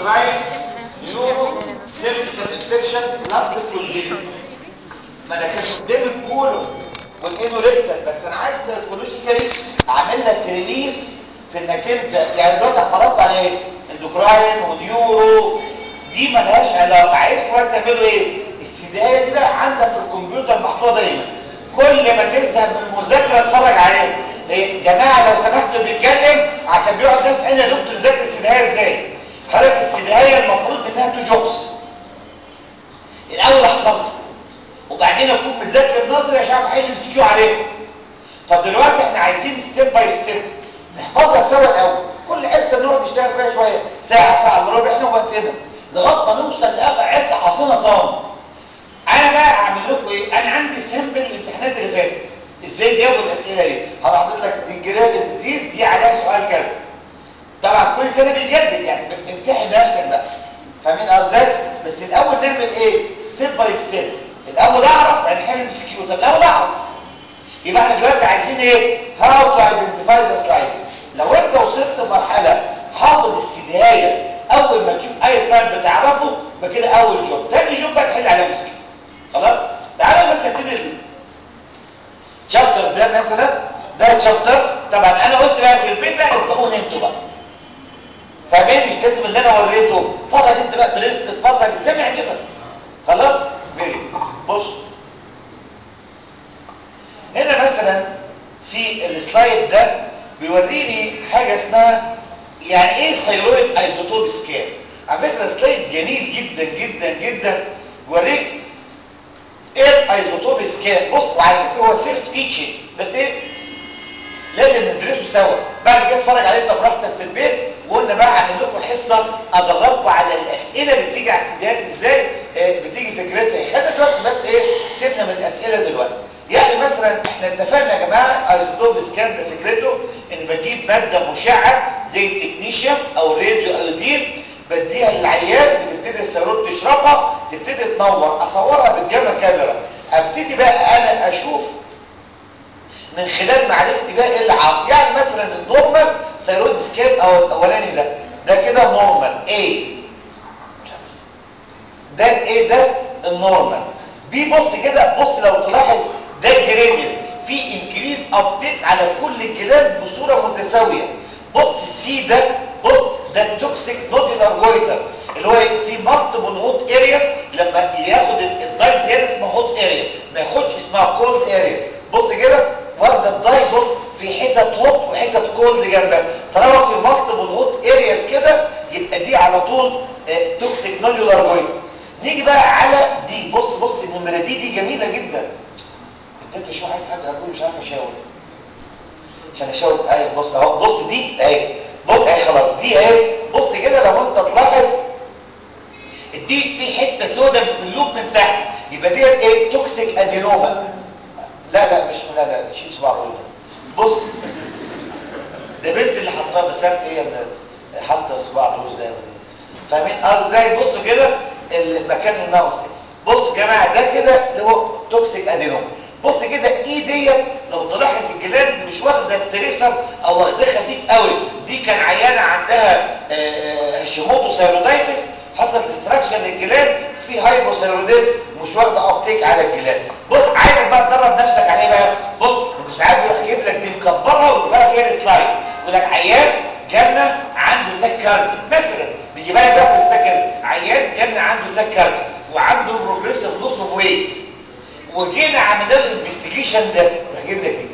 اندوكراين نيورو سيرجيكال انفكشن لاست فلوجين ما انا كان قدامي الكولون والانوريكتال بس انا عايز سيركولوجيكالي اعمل لك ريليس في انك انت يعني دلوقتي هفرجكم على ايه اندوكراين ونيورو دي ملهاش علاقه عايز دلوقتي تعملوا ايه السيدايه دي بقى عندك في الكمبيوتر محطوطه دايما كل ما تزهق من المذاكره اتفرج عليه ايه جماعه لو سمحتوا بيتكلم عشان بيقعد ناس انا يا دكتور ذاكر السيدايه ازاي حضرتك السيدايه المفروض منها تو جوبس الاول احفظها وبعدين اكون مذاكر نظري عشان احل مسكيو عليهم طب دلوقتي احنا عايزين ستيب باي ستيب نحفظها سوا الاول كل حصه نقعد نشتغل فيها شويه ساعه ساعه الا ربع احنا وقتنا لغايه ما نوصل لاخر حصه حاصلنا صام انا بقى اعمل لكم ايه انا عندي سامبل الامتحانات اللي فاتت ازاي جاوبوا الاسئله دي هحط لك دي جرافيك ديزيز دي عليها سؤال كذا طبعا كل سنه بيجدد يعني امتحن نفسك بقى فاهمين قصدي بس الاول نعمل ايه ستيب باي ستيب الاول اعرف يعني حل مسكيو طب الاول اعرف يبقى احنا دلوقتي عايزين ايه هاو تو ايدنتيفاي ذا سلايدز لو انت وصلت لمرحله حافظ السدايه اول ما تشوف اي سلايد بتعرفه يبقى كده اول جوب تاني جوب بقى تحل عليها مسكيو خلاص تعالوا بس نبتدي الشابتر ده مثلا ده شابتر طبعا انا قلت بقى في البيت بقى اسبقوني انتوا بقى فاهمين مش لازم اللي انا وريته اتفرج انت بقى بريسك اتفرج سمع كده خلاص فيري بص هنا مثلا في السلايد ده بيوريني حاجه اسمها يعني ايه ثيرويد ايزوتوب سكان على فكره سلايد جميل جدا جدا جدا بيوريك ايه الايزوتوب سكان بص وعلى فكره هو سيلف تيتشنج بس ايه لازم ندرسه سوا بعد كده اتفرج عليه انت براحتك في البيت وقلنا بقى هعمل لكم حصه ادربكم على الاسئله اللي بتيجي على السيديات ازاي آه بتيجي فكرتها خدنا دلوقتي بس ايه سيبنا من الاسئله دلوقتي يعني مثلا احنا اتفقنا يا جماعه ايزوتوب سكان ده فكرته ان بجيب ماده مشعه زي التكنيشيوم او الراديو ايودين بديها للعيان بتبتدي السيروت تشربها تبتدي تنور اصورها بالجاما كاميرا ابتدي بقى انا اشوف من خلال معرفتي بقى ايه اللي حاصل يعني مثلا النورمال ثيرويد سكان او الاولاني ده ده كده نورمال ايه ده ايه ده النورمال بي بص كده بص لو تلاحظ ده الجريديز في انكريز ابديت على كل الجلاند بصوره متساويه بص السي ده بص ده التوكسيك نودولار جويتر اللي هو في مالتيبل هوت ارياس لما ياخد الداي زياده اسمها هوت اريا ما ياخدش اسمها كولد اريا بص كده واخده الداي بص في حتت هوت وحتت كولد جنبها طالما في مالتيبل هوت ارياس كده يبقى دي على طول اه توكسيك نودولار جويتر نيجي بقى على دي بص بص النمره دي دي جميله جدا انت شو عايز حد اقول مش عارف اشاور عشان اشاور اهي بص اهو بص دي اهي بص اهي خلاص دي اهي بص كده لو انت تلاحظ دي في حته سوداء في اللوب من تحت يبقى ديت ايه توكسيك ادينوما لا لا مش لا لا شيل صباع الرجل بص ده بنت اللي حطها بسنت هي اللي حاطه صباع الرز ده فاهمين اه ازاي بصوا كده المكان الماوس بص يا جماعه ده كده اللي هو توكسيك ادينوما بص كده ايه ديت لو تلاحظ الجلاند مش واخده تريسر او واخده خفيف قوي دي كان عيانه عندها هاشيموتو ثايرويدايتس حصل ديستراكشن للجلاند في هايبوثايروديزم مش واخده ابتيك على الجلاند بص عايزك بقى تدرب نفسك عليه بقى بص ساعات بيروح يجيب لك دي مكبرها ويجيبها لك هي السلايد يقول لك عيان جالنا عنده تاكاردي مثلا بيجيبها لك بقى في السكن عيان جالنا عنده تاكاردي وعنده بروجريسيف لوس اوف ويت وجينا عملنا له الانفستيجيشن ده راح جايب لك دي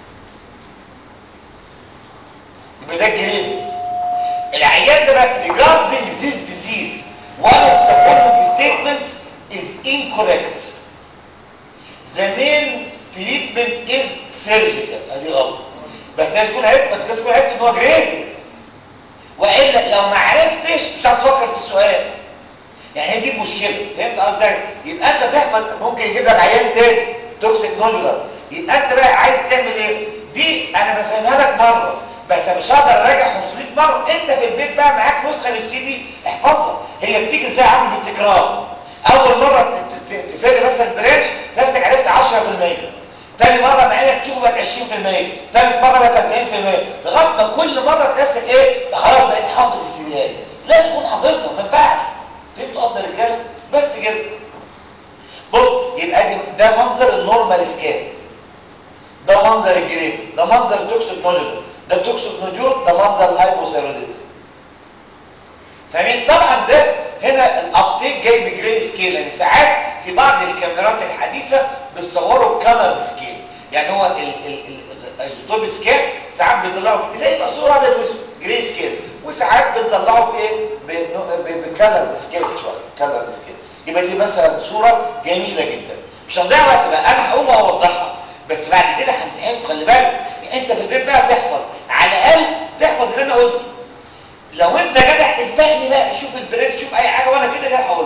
يبقى ده الجريفز العيان ده بقى regarding this disease one of the following statements is incorrect the main treatment is surgical ادي غلط بس لازم تكون عرفت بس لازم تكون عرفت ان هو جريفز والا لو ما عرفتش مش هتفكر في السؤال يعني هي دي المشكله فهمت قصدي يبقى انت تحفظ ممكن يجيب لك عيان تاني توكسيك نودولار يبقى انت بقى عايز تعمل ايه دي انا بفهمها لك مره بس مش هقدر اراجع 500 مره انت في البيت بقى معاك نسخه من السي دي احفظها هي بتيجي ازاي عامل بالتكرار اول مره تفرق مثلا برانش نفسك عرفت 10% تاني مرة مع انك تشوفه بقت 20% تالت مرة بقت 40% لغاية ما كل مرة نفسك ايه خلاص بقيت حافظ السيناريو لازم تكون حافظها ما ينفعش فهمت قصدي يا رجاله بس كده بص يبقى دي ده منظر النورمال سكان ده منظر الجريد ده منظر التوكسيك نوديول ده التوكسيك نوديول ده منظر الهايبوثايروديزم فاهمين طبعا ده هنا الابتيك جاي بجراي سكيل يعني ساعات في بعض الكاميرات الحديثه بتصوروا بكالر سكيل يعني هو الايزوتوب سكيل ساعات بيطلعوا زي ما صوره ابيض واسود جراي سكيل وساعات بنطلعه بايه بكالر سكيل شويه كالر سكيل يبقى دي مثلا صوره جميله جدا مش هنضيع وقت بقى انا هقوم اوضحها بس بعد كده همتحن خلي بالك انت في البيت بقى تحفظ على الاقل تحفظ اللي انا قلته لو انت جدع اسبقني بقى شوف البريس شوف اي حاجه وانا كده جاي هقول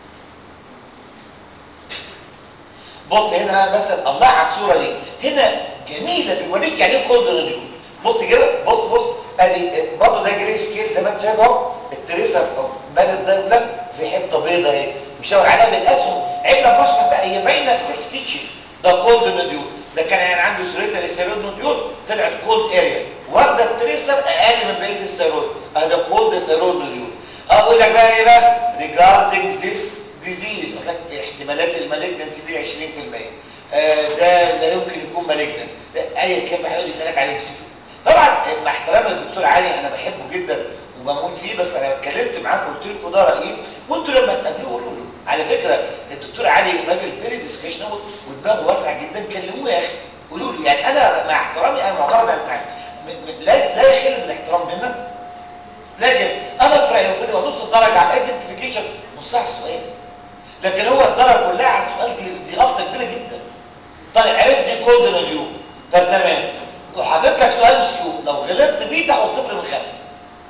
بص هنا مثلا الله على الصوره دي هنا جميله بيوريك يعني ايه كولد راديو بص كده بص بص ادي برضه ده جري سكيل زي ما انت شايف اهو التريسر مال الدايبلر في حته بيضه اهي مشاور عليها بالاسهم عيبنا بشرح بقى هي باينه سيلف تيتشنج ده كولد نوديول ده كان يعني عنده سوريتا للسيرود نوديول طلعت كولد اريا واخده التريسر اقل من بقيه السيرود ده كولد سيرود نوديول اقول لك بقى ايه بقى ريجاردنج ذيس ديزيز احتمالات المالجنسي دي 20% آه ده لا يمكن يكون مالجنن اي كلمه هيقول يسالك عليه بسكين طبعا مع احترامي للدكتور علي انا بحبه جدا وبموت فيه بس انا اتكلمت معاكم قلت لكم ده رايي وانتوا لما تقابلوه قولوا له على فكره الدكتور علي راجل فيري ديسكشنال ودماغه واسعه جدا كلموه يا اخي قولوا له يعني انا مع احترامي انا معترض على التعليم لا لا يخل بالاحترام بينا لكن انا في رايي المفروض نص الدرجه على الايدنتيفيكيشن نص على السؤال لكن هو الدرجه كلها على السؤال دي, دي غلطه كبيره جدا طيب عرفت دي كود ريفيو طب تمام وحاطط لك سؤال مش كيو لو غلطت فيه تاخد صفر من خمسه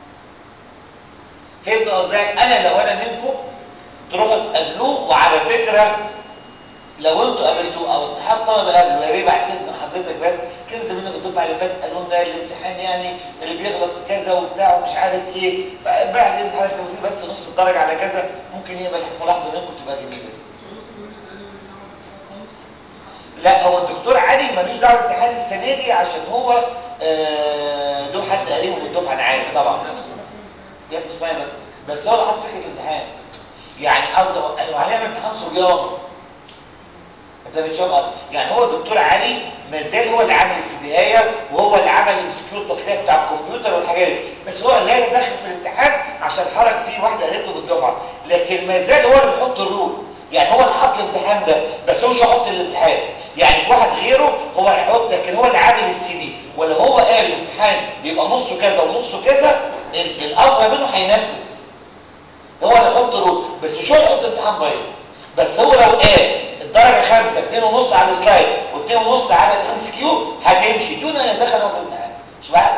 فهمت ازاي انا لو انا منكم تروحوا تقابلوه وعلى فكره لو انتوا قابلتوه او اتحاد طلبه قابله يا ريت بعد اذن حضرتك بس كان زميلنا في الدفعه اللي فاتت قالوا لنا الامتحان يعني اللي بيغلط في كذا وبتاع ومش عارف ايه فبعد اذن حضرتك لو في بس نص الدرجه على كذا ممكن يقبل ملاحظه منكم تبقى جميله لا هو الدكتور علي ملوش دعوه بالامتحان السنه دي عشان هو له حد قريبه في الدفعه انا عارف طبعا يا ابني اسمعي بس بس هو اللي حاطط فكره الامتحان يعني قصدي ايوه هنعمل امتحان صبيان انت بتشوف يعني هو الدكتور علي ما زال هو اللي عامل السبايه وهو اللي عمل السكيور التصليح بتاع الكمبيوتر والحاجات دي بس هو لا يتدخل في الامتحان عشان حرك فيه واحده قريبته في الدفعه لكن ما زال هو اللي بيحط الرول يعني هو اللي حط الامتحان ده بس هو مش هيحط الامتحان يعني في واحد غيره هو هيحط لكن هو اللي عامل السي دي ولو هو قال الامتحان يبقى نصه كذا ونصه كذا الاصغر منه هينفذ هو اللي يحط الرول بس مش هو اللي يحط الامتحان بايظ بس هو لو قال الدرجة خمسة اتنين ونص على السلايد واتنين ونص على الام اس كيو هتمشي دون ان يدخل هو في الامتحان مش بعرف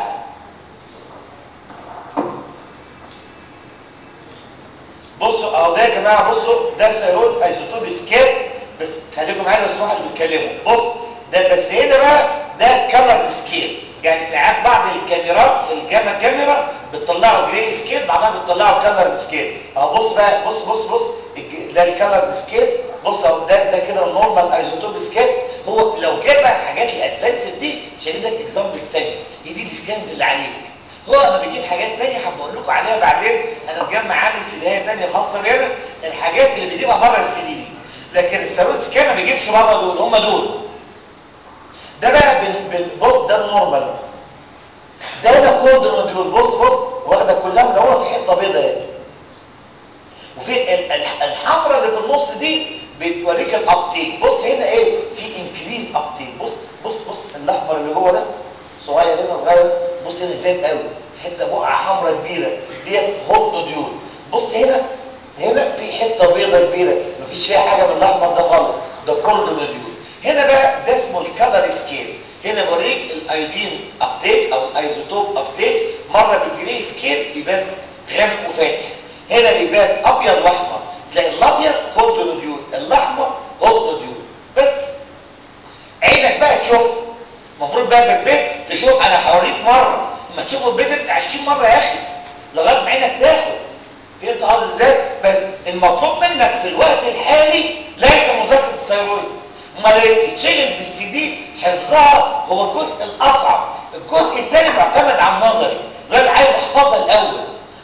بصوا اهو ده يا جماعه بصوا ده سيرود ايزوتوب سكيل بس خليكم معايا لو سمحتوا بيتكلموا بص ده بس هنا بقى ده كلر سكيل يعني ساعات بعض الكاميرات الجاما كاميرا بتطلعوا جراي سكيل بعدها بتطلعوا كلر سكيل اهو بص بقى بص بص بص ده الكلر سكيل بص اهو ده ده كده النورمال ايزوتوب سكيل هو لو جاب بقى الحاجات الادفانسد دي مش هجيب لك اكزامبلز ثانيه هي دي السكانز اللي عليك هو لما بيجيب حاجات ثانيه هبقى اقول لكم عليها بعدين انا مجمع عامل سيديه ثانيه خاصه بينا الحاجات اللي بيجيبها بره السي دي لكن السالون سكان ما بيجيبش بره دول هم دول ده بقى بالبص ده النورمال ده هنا كولد نوديول بص بص واخده كلها ملونه في حته بيضاء اهي وفي الحمراء اللي في النص دي بتوريك الابتيك بص هنا ايه في انكريز ابتيك بص بص بص الاحمر اللي جوه ده صغير هنا صغير بص هنا زاد قوي في حته بقعه حمراء كبيره ديت هوت نوديول بص هنا هنا في حته بيضاء كبيره مفيش فيها حاجه من الاحمر ده خالص ده كولد نوديول هنا بقى ده اسمه الكالر سكيل هنا بوريك الايودين ابتيك او الايزوتوب ابتيك مره بالجري سكيل بيبان غامق وفاتح هنا بيبان ابيض واحمر تلاقي الابيض كولد نوديول الاحمر هوت نوديول بس عينك بقى تشوف المفروض بقى في البيت تشوف انا هوريك مره اما تشوفه البيت انت 20 مره يا اخي لغايه ما عينك تاخد فهمت قصدي ازاي بس المطلوب منك في الوقت الحالي ليس مذاكره الثيرويد امال تتشغل بالسي دي حفظها هو الجزء الاصعب الجزء الثاني معتمد على النظري الراجل عايز احفظها الاول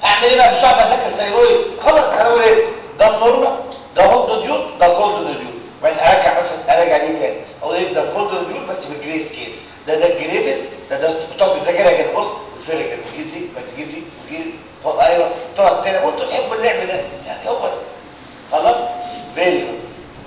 اعمل ايه بقى مش هقعد اذاكر الثيرويد خلاص انا اقول ايه ده النورمال ده هوت نوديول ده كولد نوديول بعدين ارجع مثلا ارجع ليه تاني اقول ايه ده كولد نوديول بس بالجري سكيل ده ده الجريفز ده ده تقعد تذاكرها كده بص وتفرق كده وتجيب دي ما تجيب دي وتجيب دي ايوه تقعد كده وانتوا تحبوا اللعب ده يعني هو خلاص فيري جود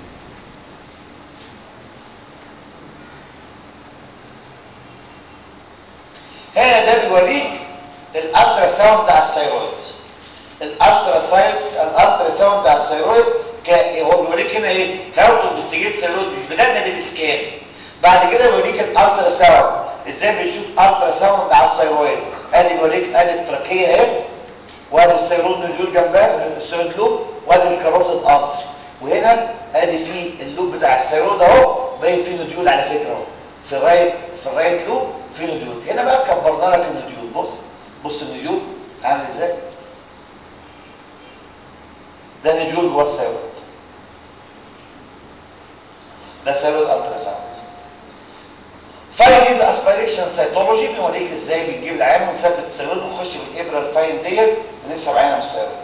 هنا ده بيوريك الالترا ساوند بتاع الثيرويد الالترا ساوند الالترا ساوند بتاع الثيرويد هو بيوريك هنا ايه هاو تو انفستيجيت ثيرويد بدانا بالاسكان بعد كده بيوريك الالترا ساوند ازاي بنشوف الترا ساوند على الثيرويد ادي بيوريك ادي التراكيه اهي وادي الثيرويد نوديول جنبها الثيرويد لوب وادي الكاروتيد ارتري وهنا ادي في اللوب بتاع الثيرويد اهو باين فيه نوديول على فكره اهو في الرايت في الرايت لوب في نوديول هنا بقى كبرنا لك النوديول بص بص النوديول عامل ازاي ده نوديول جوه الثيرويد ده ثيرويد الترا ساوند فاين الاسبيريشن سيتولوجي بنوريك ازاي بنجيب العيان ونثبت الثيرويد ونخش بالابره الفاين ديت ونكسب عينه من الثيرويد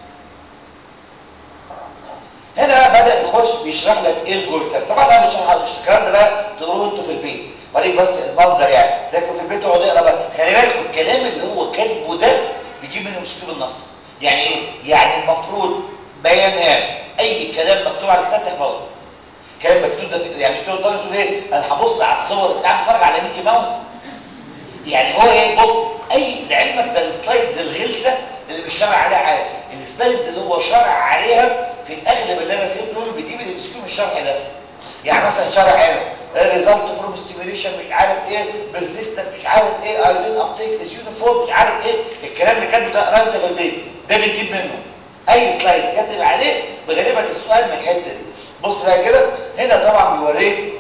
هنا بدا يخش بيشرح لك ايه الجويتر طبعا انا مش هشرح الكلام ده بقى تقولوه انتوا في البيت وريك بس المنظر يعني لكن في البيت اقعد اقرا بقى خلي بالكم الكلام اللي هو كاتبه ده بيجيب منه مشكله النص يعني ايه يعني المفروض بيان اي كلام مكتوب على الكتاب تحفظه كلام مكتوب ده يعني مش تقول يقول ايه انا هبص على الصور انت قاعد بتتفرج على ميكي ماوس يعني هو ايه بص اي لعلمك ده السلايدز الغلسه اللي مش شارع عليها حاجه السلايدز اللي هو شارع عليها في الاغلب اللي انا فهمته دول بيجيب اللي بيسكوا من الشرح ده يعني مثلا شرح هنا ريزلت فروم ستيميوليشن مش عارف ايه بيرزيستنت مش عارف ايه ايرين ابتيك از يونيفورم مش عارف ايه الكلام اللي كاتبه ده قراه انت في البيت ده بيجيب منه اي سلايد كاتب عليه غالبا السؤال من الحته دي بص بقى كده هنا طبعا بيوريك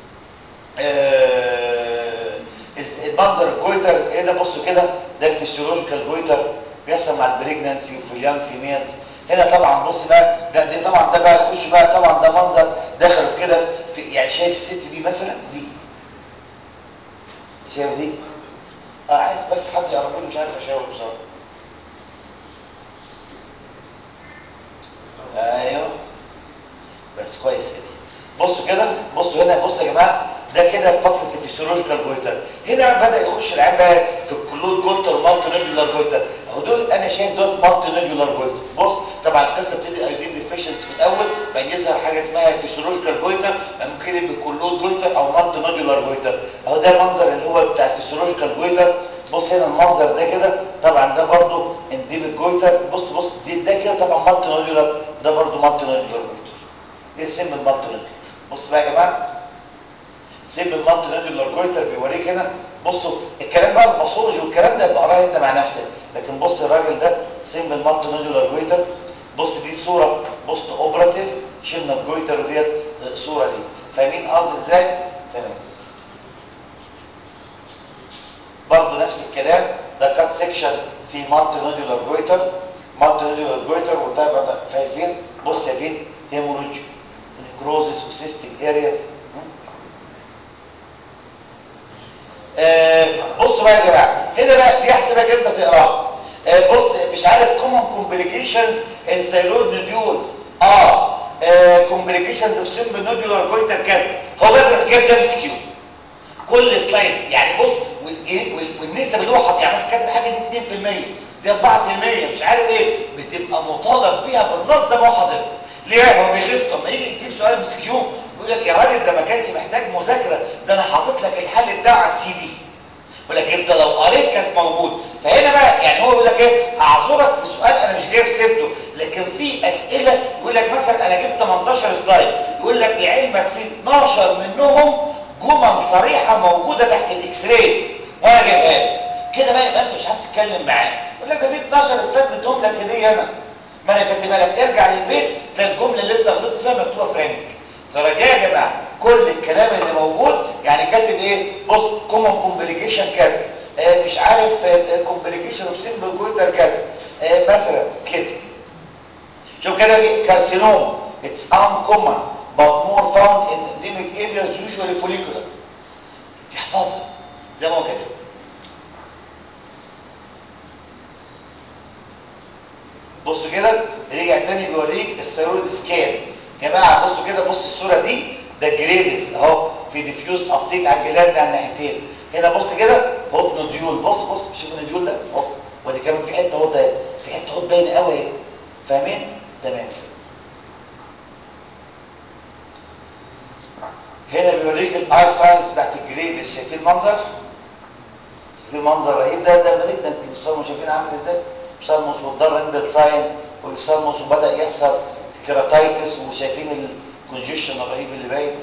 آه المنظر الجويتر ايه ده بصوا كده ده الفسيولوجيكال جويتر بيحصل مع البريجنانسي وفي اليانج فيميلز هنا طبعا بص بقى ده دي طبعا ده بقى يخش بقى طبعا ده منظر دخلوا كده في يعني شايف الست دي مثلا دي شايف دي اه عايز بس حد يقرب لي مش عارف اشاور بصراحه ايوه بس كويس كده بصوا كده بصوا هنا بصوا يا جماعه ده كده في فتره الفسيولوجيكال جويتر هنا بدا يخش العيان بقى في الكلود جويتر مالتي نودولار جويتر اهو دول انا شايف دول مالتي نودولار جويتر بص طبعا القصه بتبتدي ايودين ديفيشنسي في الاول بعدين يظهر حاجه اسمها فسيولوجيكال جويتر ممكن يبقى كلود جويتر او مالتي نودولار جويتر اهو ده المنظر اللي هو بتاع الفسيولوجيكال جويتر بص هنا المنظر ده كده طبعا ده برضو انديميك جويتر بص بص دي ده كده طبعا مالتي نودولار ده برضو مالتي نودولار جويتر ايه سم المالتي نودولار بص بقى يا جماعه سم المالتي نودولار جويتر بيوريك هنا بصوا الكلام بقى الباثولوجي والكلام ده يبقى قراها انت مع نفسك لكن بص الراجل ده سم المالتي نودولار جويتر بص دي صوره بوست اوبراتيف شلنا الجويتر وديت صوره ليه فاهمين قصدي ازاي تمام برضه نفس الكلام ده كات سيكشن في مالتي نودولار جويتر مالتي نودولار جويتر وده بقى شايفين بص شايفين هيموريدج نيكروزس وسيستيك ارياز آه بصوا بقى يا جماعه هنا بقى دي احسبك انت تقراها آه بص مش عارف كومن كومبليكيشنز ان ثايرويد نوديولز اه كومبليكيشنز اوف سمبل نودولار جويتر كذا هو بقى بيروح جايب ده مسكيو كل سلايد يعني بص والنسب اللي هو حاطط يعني مثلا كاتب حاجه دي 2% دي 4% مش عارف ايه بتبقى مطالب بيها بالنص زي ما هو حاططها ليه هو بيغيظ لما يجي يجيب سؤال مسكيو يقول لك يا راجل ده ما كانش محتاج مذاكره ده انا حاطط لك الحل بتاعه على السي دي يقول لك انت لو قريت كانت موجود فهنا بقى يعني هو يقول لك ايه اعذرك في سؤال انا مش جايب سيرته لكن في اسئله يقول لك مثلا انا جبت 18 سلايد يقول لك لعلمك في 12 منهم جمل صريحه موجوده تحت الاكس رايز وانا جايبها لك كده بقى يبقى انت مش عارف تتكلم معاه يقول لك ده في 12 سلايد مديهم لك هديه انا ما انا كاتبها لك ارجع للبيت تلاقي الجمله اللي انت غلطت فيها مكتوبه فرنك فرجاء يا جماعه كل الكلام اللي موجود يعني كاتب ايه بص كومن كومبليكيشن كذا آه مش عارف كومبليكيشن اوف سيمبل جويتر كذا آه مثلا كده شوف كده كارسينوم اتس uncommon but more found in endemic areas usually follicular تحفظها زي ما هو كده تاني بيوريك الثيرويد سكان يا جماعه بصوا كده بص الصوره دي ده جريفز اهو في ديفيوز ابتيك على الجلاند على الناحيتين هنا بص كده هوت نوديول بص بص شوف النوديول ده اهو ودي كمان في حته هوت اهي في حته هوت باينه قوي اهي فاهمين تمام هنا بيوريك الاي ساينس بتاعت الجريفز شايفين المنظر شايفين المنظر رهيب ده ده مالك ده انتوا شايفين عامل ازاي سالموس والضر امبل ساين والسالموس وبدا يحصل كيراتايتس وشايفين الكونجيشن الرهيب اللي باين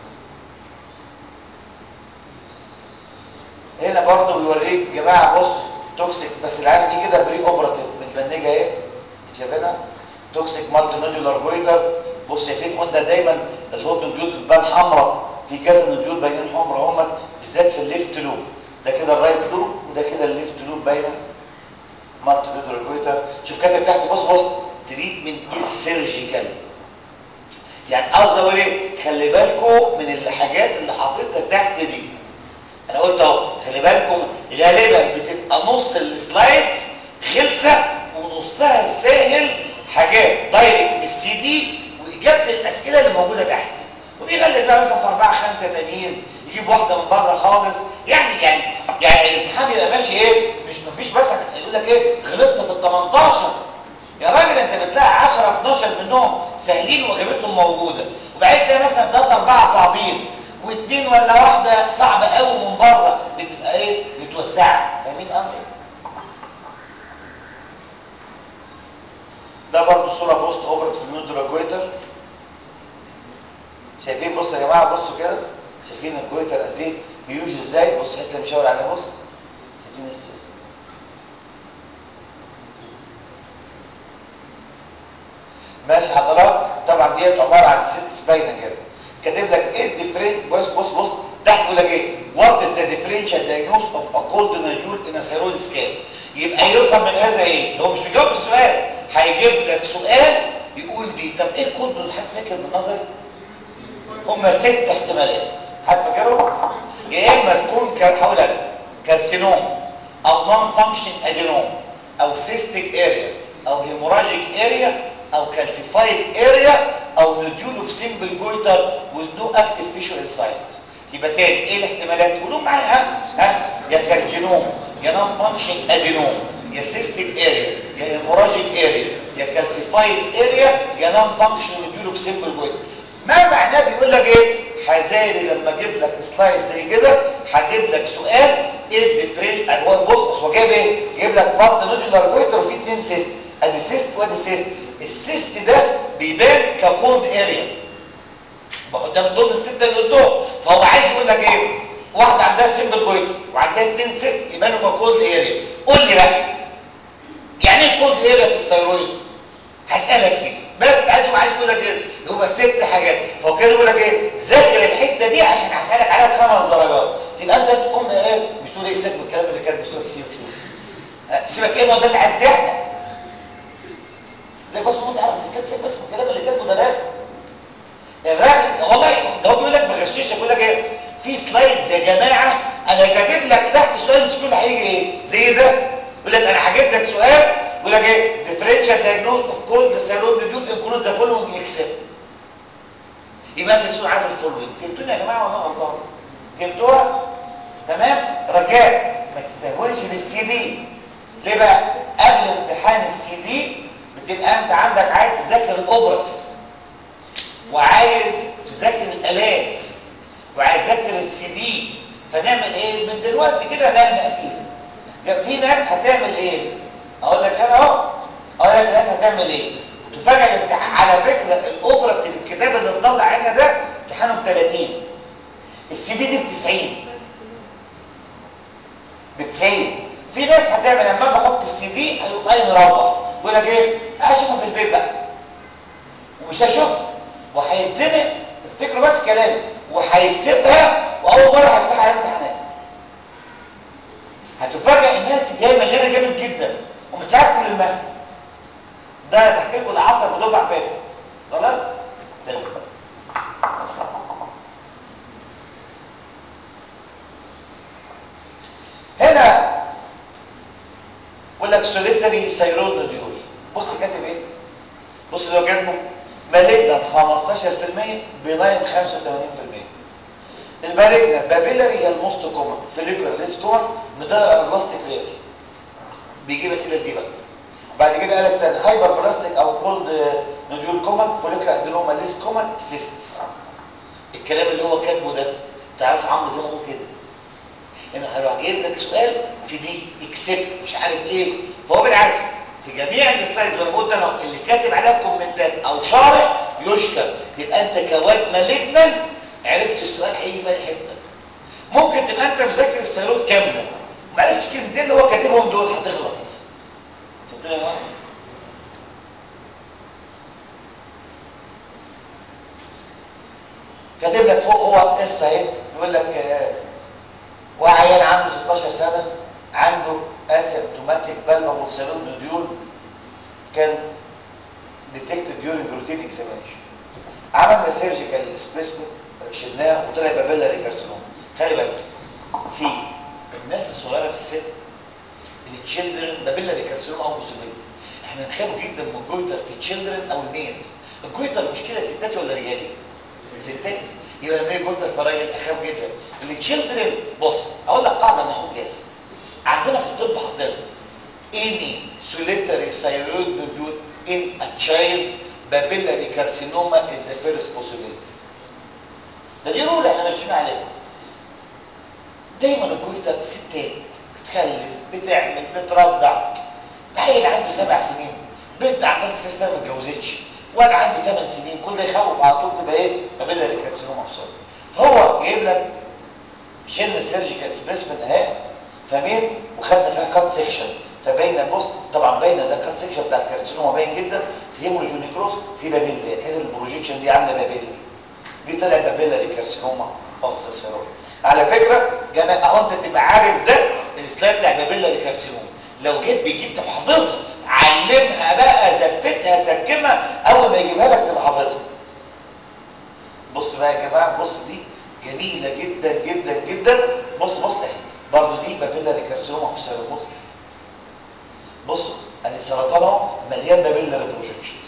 هنا برضه بيوريك يا جماعه بص توكسيك بس العيال دي كده بري اوبراتيف متبنجه اهي شايفينها توكسيك مالتي نودولار جويتر بص شايفين قلنا دايما الهوت نوديول بتبان حمراء في كذا نوديول باينين حمراء هم بالذات في الليفت لوب ده كده الرايت لوب وده كده الليفت لوب باينه مالتي نودولار جويتر شوف كاتب تحت بص بص تريتمنت از سيرجيكال يعني قصدي اقول ايه خلي بالكم من الحاجات اللي حاططها تحت دي انا قلت اهو خلي بالكم غالبا بتبقى نص السلايدز غلسه ونصها ساهل حاجات دايركت من السي دي واجابه الاسئله اللي موجوده تحت وبيغلس بقى مثلا في اربعه خمسه تانيين يجيب واحده من بره خالص يعني يعني يعني الامتحان بيبقى ماشي ايه مش مفيش مثلا يقول لك ايه غلطت في ال 18 يا راجل انت بتلاقي 10 12 منهم سهلين واجابتهم موجوده وبعدين تلاقي مثلا ثلاثه اربعه صعبين واثنين ولا واحده صعبه قوي من بره بتبقى ايه متوسعه فاهمين قصدي ده برضه صوره بوست اوبرت في النودرا جويتر شايفين بصوا يا جماعه بصوا كده شايفين الجويتر قد ايه هيوج ازاي بص الحته اللي مشاور عليها بص شايفين السيس ماشي حضرات طبعا ديت عباره عن ست باينه كده كاتب لك ايه الديفرنت بص بص بص تحت يقول لك ايه وات از ذا ديفرنشال دايجنوز اوف ا كولد نوديول ان ثيرويد سكان يبقى يفهم من هذا ايه هو مش بيجاوب السؤال هيجيب لك سؤال يقول دي طب ايه الكولد اللي حد فاكر من نظري هم ست احتمالات حد فاكرهم يا اما تكون هقول لك كارسينوم او نون فانكشن ادينوم او سيستيك اريا او هيموراجيك اريا او كالسيفايد اريا او نوديول اوف سيمبل جويتر with no active tissue inside يبقى تاني ايه الاحتمالات قولوا معايا ها ها يا كارسينوم يا نون فانكشن ادينوم يا سيستيك اريا يا هيموراجيك اريا يا كالسيفايد اريا يا نون فانكشن نوديول اوف سيمبل جويتر ما معناه بيقول لك ايه حذاري لما اجيب لك سلايد زي كده هجيب لك سؤال ايه الديفرنت هو بص هو جايب ايه جايب لك مالتي نودولار جويتر وفي اثنين سيست ادي سيست وادي سيست السيست ده بيبان ككولد اريا قدام ضمن السته اللي قلتهم فهو عايز يقول لك ايه واحده عندها سيمبل جويتر وعندها اثنين سيست يبانوا ككولد اريا قول لي بقى يعني ايه كولد اريا في الثيرويد هسالك فيه بس ادي عايز يقول لك ايه يبقى ست حاجات فهو كده يقول لك ايه ذاكر الحته دي عشان هسالك عليها بخمس درجات تبقى انت تقوم ايه مش تقول ايه سيبك من الكلام اللي كان بيسيبك سيبك سيبك سيبك ايه ما ده اللي هيمتحنك ليه بس ممكن تعرف الست سيب بس من الكلام اللي كاتبه ده راغي الراغي والله ده هو بيقول لك بغششك بيقول لك ايه في سلايدز يا جماعه انا كاتب لك تحت السؤال مش كل هيجي ايه زي ده يقول لك انا هجيب لك سؤال يقول لك ايه differential diagnosis of cold cerebral nodule includes the following except يبقى انت تسوي عارف الفولوينج فهمتوني يا جماعه ولا غلطان فهمتوها تمام رجاء ما تستهونش بالسي دي ليه بقى قبل امتحان السي دي بتبقى انت عندك عايز تذاكر الاوبراتيف وعايز تذاكر الالات وعايز تذاكر السي دي فنعمل ايه من دلوقتي كده نبدا فيه في ناس هتعمل ايه اقول لك انا اهو اقول لك الناس هتعمل ايه تفاجئ الامتحان على فكره الاوبراتيف الكتاب اللي مطلع عنا ده امتحانه ب 30 السي دي دي ب 90 ب 90 في ناس هتعمل لما اجي احط السي دي هيقوم قايم مروح يقول لك ايه اشوفها في البيت بقى ومش هيشوفها وهيتزنق افتكروا بس كلامي وهيسيبها واول مره هيفتحها امتحانات هتفاجئ الناس جايه مليانه جامد جدا ومش عارف تلمها ده تحكي لكم العصر في دفعه فاتت خلاص تمام هنا يقول لك سوليتري سيرود نوديول بص كاتب ايه بص اللي هو كاتبه مالجنا 15% بناين 85% المالجنا بابيلاري هي الموست كومن فيليكولار ليس كومن مدار بلاستيك رير بيجيب اسئله دي بقى بعد كده قال لك تاني هايبر بلاستيك او كولد نوديول كومن فوليكولار ادينوما ليس كومن سيستس الكلام اللي هو كاتبه ده تعرف عمرو زي ما هو كده انه هيروح جايب لك سؤال في دي اكسبت مش عارف ايه فهو بالعكس في جميع السلايدز وانا بقول ده اللي كاتب عليها كومنتات او شارح يشكر تبقى انت كواد مالجنا عرفت السؤال هيجي في اي حته ممكن تبقى انت مذاكر السيروت كامله ما عرفتش كلمتين اللي هو كاتبهم دول هتغلط فهمتني يا جماعه كاتب لك فوق هو قصه اهي بيقول لك آه وعيان عنده 16 سنه عنده اسيمتوماتيك بالبابل سيلون نوديول كان ديتكتد ديورنج روتين اكزامينشن عملنا سيرجيكال سبيسمنت شلناه وطلع بابيلاري كارسينوم خلي بالك في الناس الصغيره في السن التشيلدرن بابيلاري كارسينوم او بوسيبيلتي احنا نخاف جدا من الجويتر في التشيلدرن او الميلز الجويتر مشكله ستات ولا رجالي ستات يبقى لما يجي جويتر في راجل اخاف جدا التشيلدرن بص اقول لك قاعده من اخوك ياسر عندنا في الطب حاطين any solitary thyroid nodule in a child papillary carcinoma is the first possibility ده دي رول احنا ماشيين عليها دايما الجويتر ستات بتخلف بتعمل بترضع عيل عنده سبع سنين بنت عندها ست سنين ما اتجوزتش واد عنده ثمان سنين كل ده يخوف على طول تبقى ايه بابيلاري كارسينوما في صدره فهو جايب لك شلنا السيرجيكال سبيسمنت اهي فاهمين وخدنا فيها كات سيكشن فباينه بص طبعا باينه ده كات سيكشن بتاع الكارسينوما باين جدا في هيموجونيكروس في بابيلا الحته البروجيكشن دي عامله بابيلا دي طلع بابيلاري كارسينوما اوف ذا سيرويد على فكره جماعه اهو انت تبقى عارف ده السلايد بتاع بابيلاري كارسينوما لو جيت بيجيب تبقى حافظها علمها بقى زفتها سكمها اول ما يجيبها لك تبقى حافظها بص بقى يا جماعه بص دي جميله جدا جدا جدا بص بص اهي برضه دي بابيلاري كارسينوما في السيروموس بصوا ادي سرطان اهو مليان بابيلاري بروجكشنز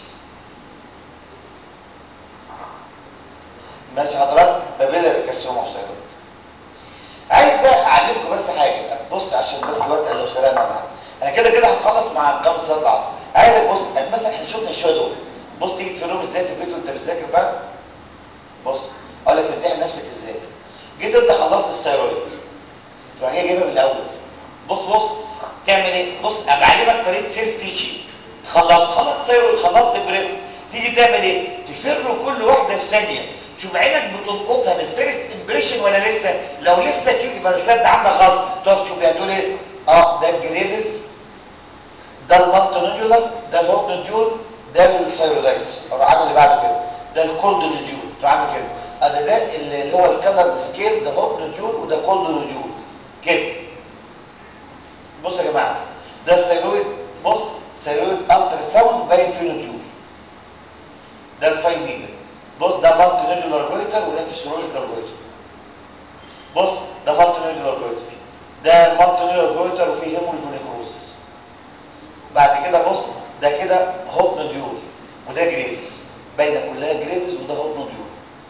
ماشي حضرتك بابيلاري كارسينوما في السيروموس عايز بقى اعلمكم بس حاجه بص عشان بس الوقت لو سرقنا ولا حاجه انا كده كده هخلص مع قام صلاه العصر عايزك بص مثلا احنا شفنا الشويه دول بص تيجي تفرهم ازاي في البيت وانت بتذاكر بقى بص اقول لك تمتحن نفسك ازاي جيت انت خلصت الثيرويد تروح جاي جايبها من الاول بص بص تعمل ايه بص بعلمك طريقه سيلف تيتشنج خلصت خلصت ثيرويد خلصت البريست تيجي تعمل ايه تفر كل واحده في ثانيه شوف عينك بتلقطها بالفيرست امبريشن ولا لسه لو لسه تشوف يبقى السلايد ده عندك غلط تقف تشوف يعني تقول ايه اه ده الجريفز ده المالتي نوديولار ده الهوب نوديول ده الثيرويدايتس او عامل اللي بعد كده ده الكولد نوديول تروح عامل كده ادي ده اللي هو الكلر سكيل ده هوب نوديول وده كولد نوديول كده بص يا جماعه ده الثيرويد بص ثيرويد الترا ساوند باين فيه نوديول ده الفاين نيدل بص ده مالتي نوديولار جويتر وده فيسيولوجيكال جويتر بص ده مالتي نوديولار جويتر ده مالتي نوديولار جويتر وفيه هيموجونيكروز بعد كده بص ده كده هوب نوديول وده جريفز باينه كلها جريفز وده هوب نوديول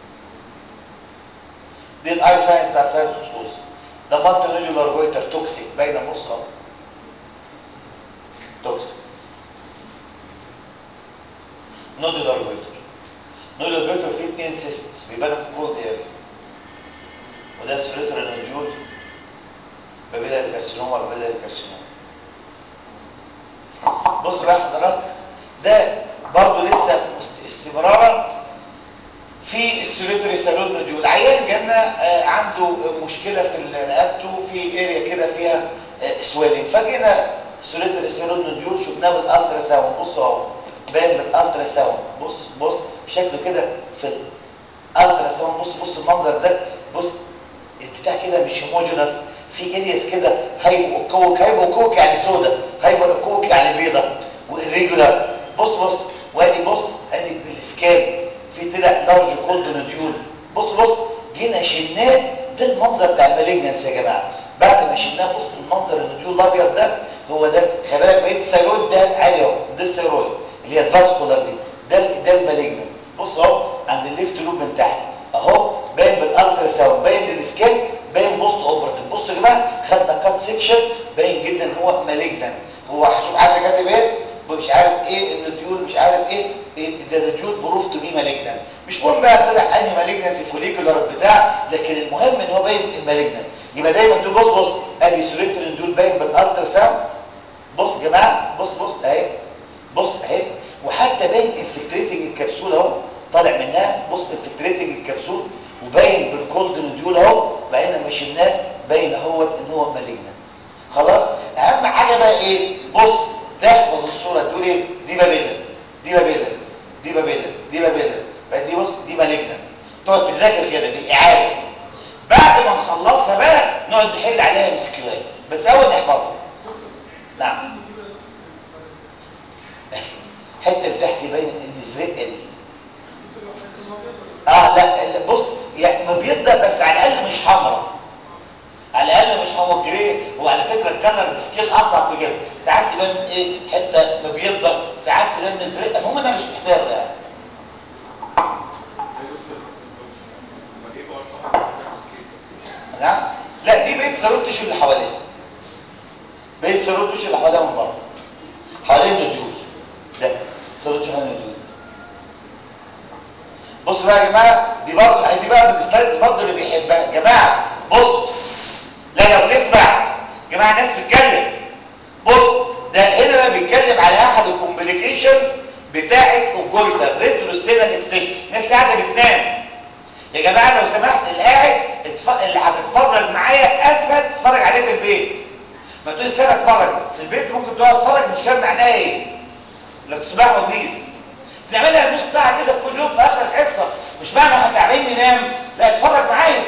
دي الاي ساينس بتاع سايتوسكوز ده مالتي نوديولار جويتر توكسيك باينه بص اهو توكسيك نوديولار جويتر نوديولار جويتر فيه اثنين سيست بيبانوا في الكولد اريا وده سوليتر نوديول بابيلاري كارسينوما بابيلاري كارسينوما بص بقى حضرتك ده برضه لسه استمرارا في السوليتري سالون نوديول عيان جالنا عنده مشكله في رقبته في اريا كده فيها سويلنج فجينا سوليتري سالون نوديول شفناه بالالترا ساوند بص اهو باين بالالترا ساوند بص بص شكله كده في الالترا ساوند بص بص المنظر ده بص البتاع كده مش هوموجينس في ارياس كده هايبو اوكوك هايبو اوكوك يعني سودا هايبو اوكوك يعني بيضه والريجولار بص بص وادي بص ادي بالسكان في طلع لارج كولد نوديول بص بص جينا شلناه ده المنظر بتاع المالجنس يا جماعه بعد ما شلناه بص المنظر النوديول الابيض ده هو ده خلي بالك بقيه الثيرويد ده عالي اهو ده الثيرويد اللي هي الفاسكولار دي ده ال- ده المالجنت بص اهو عند الليفت لوب من تحت اهو باين بالالترا ساوند باين بالسكان باين بوست اوبراتيف بصوا يا جماعه خدنا كات سيكشن باين جدا ان هو مالجنت هو هشوف حد كاتب ايه مش عارف ايه النوديول مش عارف ايه ده نوديول بروف تو بي مالجنت مش مهم بقى طلع انهي مالجنسي فوليكولار بتاع لكن المهم ان هو باين المالجنت يبقى دايما دول بص بص ادي سوليترين دول باين بالالترا ساوند بص يا جماعه بص بص اهي بص اهي وحتى باين انفلتريتنج الكبسول اهو طالع منها بص انفلتريتنج الكبسول وباين بالكولد نوديول اهو باين لما شلناه باين اهوت ان هو مالجنت خلاص اهم حاجه بقى ايه بص تحفظ الصوره تقول ايه دي بابيلا دي بابيلا دي بابيلا دي بابيلا بقى دي بص دي مالجنت تقعد تذاكر كده دي اعاده بعد ما نخلصها بقى نقعد نحل عليها مسكيوات بس اول نحفظها نعم الحته اللي تحت باين المزرقه دي اه لا لا، بص يعني مبيضه بس على الاقل مش حمراء على الاقل مش هوموجري وعلى فكره الكلر سكيل اصعب في كده ساعات تبان ايه حته مبيضه ساعات تبان مزرقه المهم انها مش محمره يعني نعم لا دي بقيت ساروتش اللي حواليها بقيت ساروتش اللي حواليها من بره حوالين النوديول ده ساروتش حوالين النوديول بص بقى يا جماعه دي برضه دي بقى من السلايدز برضه اللي بيحبها يا جماعه بص بس. لا لو تسمع يا جماعه الناس بتتكلم بص ده هنا بقى بيتكلم على احد الكومبليكيشنز بتاعه الجويتر ريتروستينال اكستنشن الناس اللي قاعده بتنام يا جماعه لو سمحت اللي قاعد اتف... اللي هتتفرج معايا اسهل تتفرج عليه في البيت ما تقولي سنه اتفرج في البيت ممكن تقعد تتفرج مش فاهم معناها ايه لو تسمعوا بليز نعملها نص ساعه كده كل يوم في اخر الحصه مش معنى احنا تعبانين ننام لا اتفرج معايا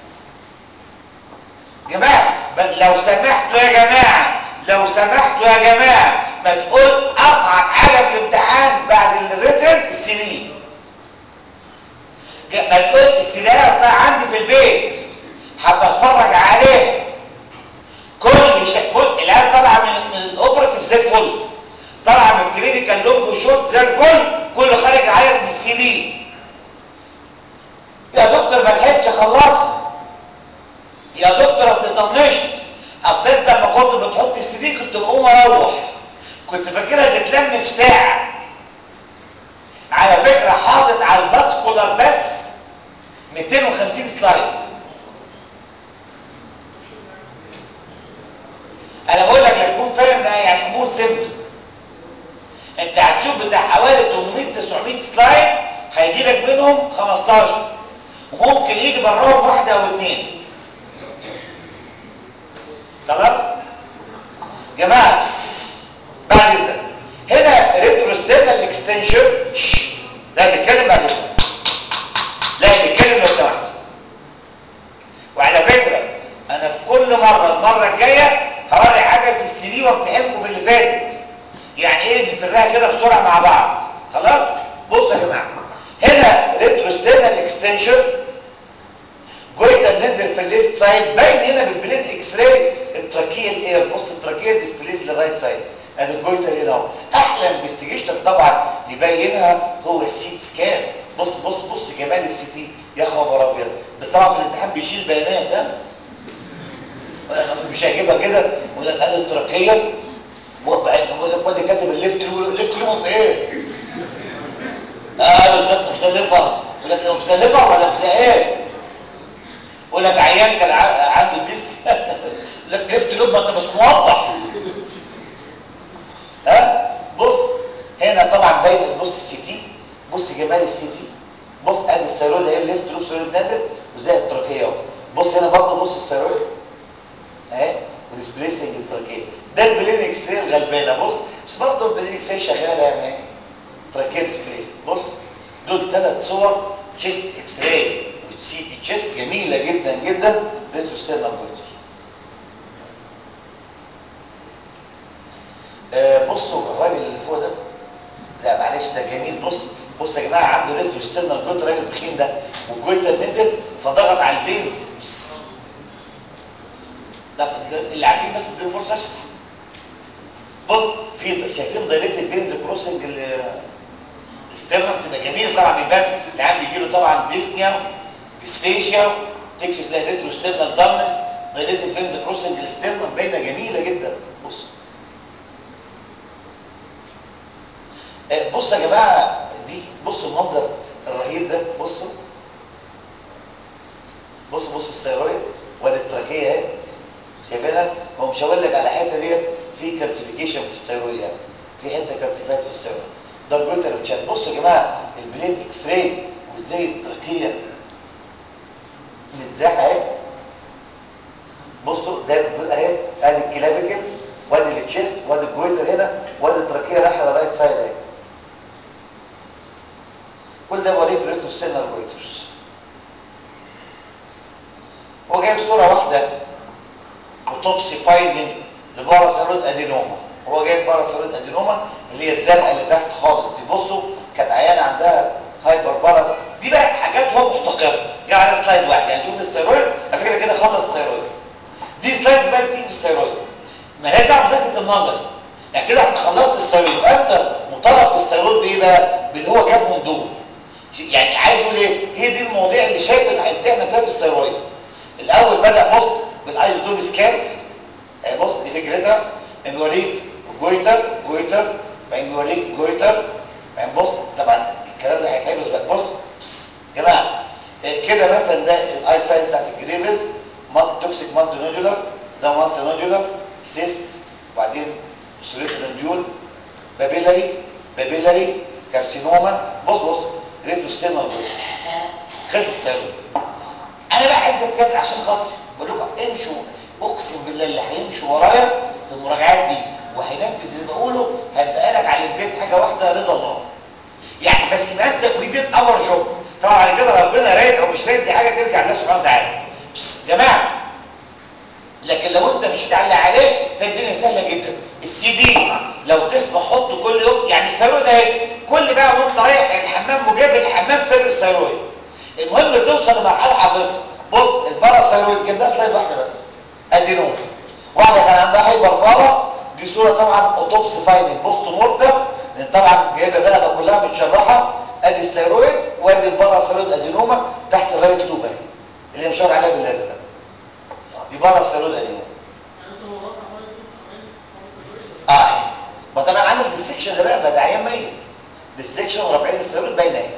جماعه بل لو سمحتوا يا جماعه لو سمحتوا يا جماعه ما تقول اصعب حاجه في الامتحان بعد الريتن السنين ما تقول السيناريو اصلا عندي في البيت حابه اتفرج عليه كل شيء بص العيال طالعه من, من الاوبراتيف زي الفل طالعه من الكلينيكال لونج وشورت زي الفل كله خارج عيط من السي دي يا دكتور ما لحقتش اخلصها يا دكتور اصل طنشت اصل انت لما كنت بتحط السي دي كنت بقوم اروح كنت فاكرها تتلم في ساعه على فكره حاطط على الفاسكولار بس 250 سلايد انا بقول لك تكون فاهم ده يعني امور سيمبل انت هتشوف بتاع حوالي 800 900 سلايد هيجي لك منهم 15 وممكن يجي براهم واحده او اثنين خلاص جماعه بس. بعد اذنك هنا ريتروستينال اكستنشن لا بيتكلم بعد اذنك لا بيتكلم لو سمحت وعلى فكره انا في كل مره المره الجايه هوري حاجه في السي في وامتحنكم في اللي فاتت يعني ايه نفرها كده بسرعه مع بعض خلاص بصوا يا جماعه هنا ريتروستينال اكستنشن جويتا نزل في الليفت سايد باين هنا بالبلين اكس راي التراكيه الاير بص التراكيه ديسبليس للرايت سايد ادي الجويتا هنا اهو احلى انفستيجيشن طبعا يبينها هو السيت سكان بص بص بص جمال السي تي يا خبر ابيض بس طبعا في الامتحان بيشيل بيانات ها مش هيجيبها كده يقول لك قال التراكيه وادي كاتب الليفت لو الليفت لو في ايه؟ اه بالظبط في الليفر يقول لك لو في الليفر ولا في ايه؟ يقول لك عيان كان عنده ديسك لك ليفت لوب ما انت مش موضح ها بص هنا طبعا باين بص السي تي بص جمال السي تي بص ادي السيرول اهي الليفت لوب سيرول نازل وزي التراكيه اهو بص هنا برضه بص السيرول اهي وديسبليسنج التراكيه ده البلين اكس راي الغلبانه بص بس برضه البلين اكس راي شغاله يعني ايه تراكيه ديسبليس بص دول ثلاث صور تشيست اكس راي وسي تي تشيست جميله جدا جدا ريتروستيرنال جويتر آه بصوا الراجل اللي فوق ده لا معلش ده جميل بص بص يا جماعه عنده ريتروستيرنال جويتر راجل تخين ده والجويتر نزل فضغط على الفينز ده اللي عارفين بس اديله فرصه اشرح بص في شايفين دايليتد فينز كروسنج الاسترنم تبقى جميله طبعا بيبان العيان بيجي له طبعا ديسنيا ديسفيشيا تكشف تلاقي ريترو ستيرنال دارنس دايليتد فينز كروسنج الاسترنم باينه جميله جدا بص آه، بص يا جماعه دي بص المنظر الرهيب ده بصوا بص بص الثيرويد وادي التراكيه اهي شايفينها هو مش هقول لك على الحته ديت في كالسيفيكيشن في الثيرويد يعني في حته كالسيفات في الثيرويد ده الجوتر بتشات بصوا يا جماعه البلين اكس راي وازاي التراكيه متزاحه اهي بصوا ده اهي ادي الكلافيكلز وادي التشيست وادي الجويتر هنا وادي التراكيه رايحه للرايت سايد اهي كل ده بوريك ريتروستينال جويترز هو جايب صوره واحده اوتوبسي فايندنج لباراسيرويد ادينوما هو جايب باراسيرويد ادينوما اللي هي الزرقاء اللي تحت خالص دي بصوا كانت عيانه عندها هايبر باراس دي بقى حاجات هو محتقرها جاي على سلايد واحد يعني شوف الثيرويد على فكره كده خلص الثيرويد دي سلايدز بقى بتيجي في الثيرويد ما هي دعوه بذاكره النظر يعني كده احنا خلصت الثيرويد يبقى انت مطالب في الثيرويد بايه بقى باللي هو جابهم دول يعني عايز يقول ايه هي دي المواضيع اللي شايف اللي هيمتحنا فيها في الثيرويد الاول بدا بص بالايزودوب سكانز اهي بص دي فكرتها بيوريك جويتر جويتر بعدين بيوريك جويتر بعدين بص طبعا الكلام اللي هيتحفظ بقى بص بص يا جماعه إيه كده مثلا ده الاي سايز بتاعت الجريفز مالتي توكسيك مالتي نودولار ده مالتي نودولار سيست وبعدين سوليترنديول بابيلاري بابيلاري كارسينوما بص بص ريتو ستينال خلصت الثيرويد انا بقى عايز اتكلم عشان خاطر بقول لكم امشوا اقسم بالله اللي هيمشي ورايا في المراجعات دي وهينفذ اللي بقوله هيبقى لك على الامتياز حاجه واحده رضا الله يعني بس يبقى انت وي ديد اور جوب طبعا على كده ربنا رايد او مش رايد دي حاجه ترجع لله سبحانه وتعالى بس يا جماعه لكن لو انت مشيت على اللي عليه فالدنيا سهله جدا السي دي لو تسمع حطه كل يوم يعني الثيرويد اهي كل بقى وانت رايح الحمام مجاب الحمام فر الثيرويد المهم توصل لمرحله حافظها بص الباراسيرويد جبنا سلايد واحده بس ادينوم واحده كان عندها هايبر بارا دي صوره طبعا اوتوبسي فاينل بوست مورتم لان طبعا جايبه الرقبه كلها متشرحه ادي الثيرويد وادي الباراسيرويد ادينوما تحت الرايت لوب اهي اللي مشاور عليها بالازرق دي باراسيرويد ادينوما اه ما طبعا عامل ديسكشن الرقبه ده عيان ميت ديسكشن ورافعين الثيرويد باينه اهي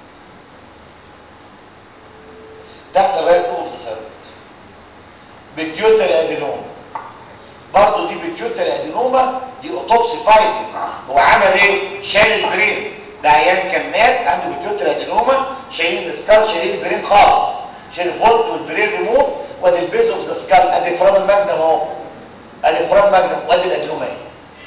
تحت الرايت لوب اوف ذا بيتيوتري ادينوما برضه دي بيتيوتري ادينوما دي اوتوبسي فايندنج هو عمل ايه شال البرين ده عيان كان مات عنده بيتيوتري ادينوما شايلين السكال شايلين البرين خالص شايل الفولت والبرين ريموف وادي البيز اوف ذا سكال ادي فرام الماجنم اهو ادي فرام ماجنم وادي الادينوما اهي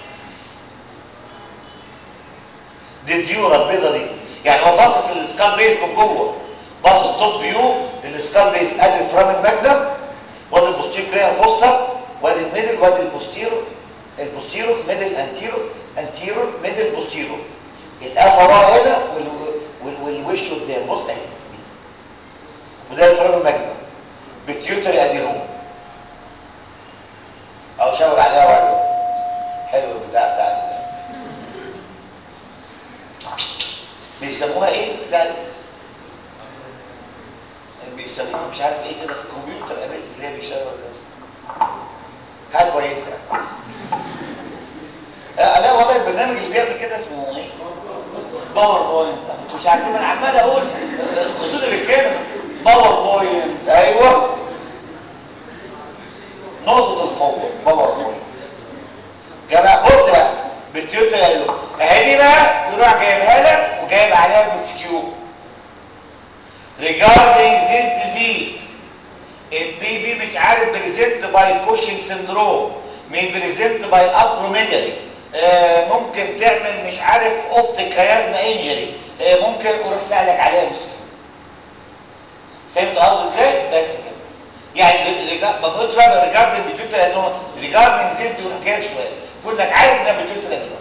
دي الديورا البيضه دي يعني هو باصص للسكال بيز من جوه باصص توب فيو للسكال بيز ادي الفرام الماجنم وادي البوستيرو كريا فوسا وادي الميدل وادي البوستيرو البوستيرو ميدل انتيرو انتيرو ميدل بوستيرو القفا ورا هنا وال... وال... والوش قدام بص اهي وده الفرام الماجنم بتيوتري ادينوم او شاور عليها راجل حلو البتاع بتاع ده بيسموها ايه بتاع بيسموها مش عارف ايه كده في الكمبيوتر قابلت اللي هي بيشتغل حاجه كويسه لا لا والله البرنامج اللي بيعمل كده اسمه ايه باور بوينت انتوا مش عارفين انا عمال اقول خدوا بالكلمه باور بوينت ايوه نقطه القوه باور بوينت جماعه بص بقى بالتيوتر قالوا اهي دي بقى يروح جايبها لك وجايب عليها مسكيو regarding this disease it may be مش عارف present by Cushing syndrome may present by acromegaly آه ممكن تعمل مش عارف اوبتيك كيازما انجري آه ممكن اروح سألك عليها مسكين فهمت قصدي ازاي بس كده يعني ما تقولش بقى ريجاردنج بتيوتر لانه ريجاردنج زيز يروح جايب شويه المفروض انك عارف انها بتيوتر لانه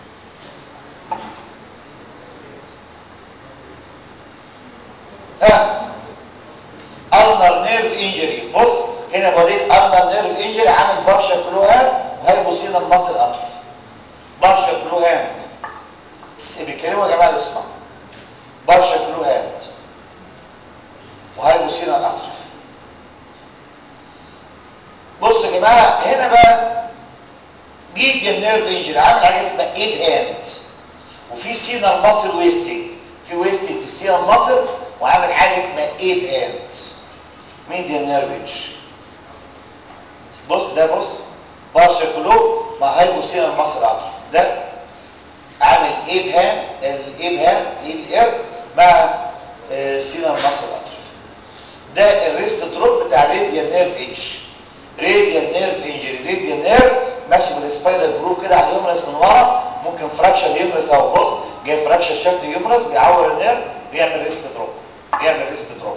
ها النر نيرف انجري بص هنا بوريك النر نيرف انجري عامل برشا كلوهان وهيبوسينا المصل اطرف برشا كلوهان بس بيتكلموا يا جماعه اللي اسمعوا هنا بقى ميديان نيرف انجري عامل حاجه اسمها ايد هاند وفي سينال ماسل ويستنج في ويستنج في السينال ماسل وعامل حاجه اسمها ايد هاند ميديان نيرف انجري بص ده بص بارشا كلوب مع هايبوسينال ماسل اتروفي ده عامل ايد هاند الايد هاند الايد مع سينال ماسل اتروفي ده الريست دروب بتاع راديال نيرف انجري راديال نيرف انجري راديال نيرف ماشي بالسبايرال جروف كده على اليومرس من ورا ممكن فراكشر يومرس او بص جاي فراكشر شكل يومرس بيعور النيرف بيعمل ريست دروب بيعمل ريست دروب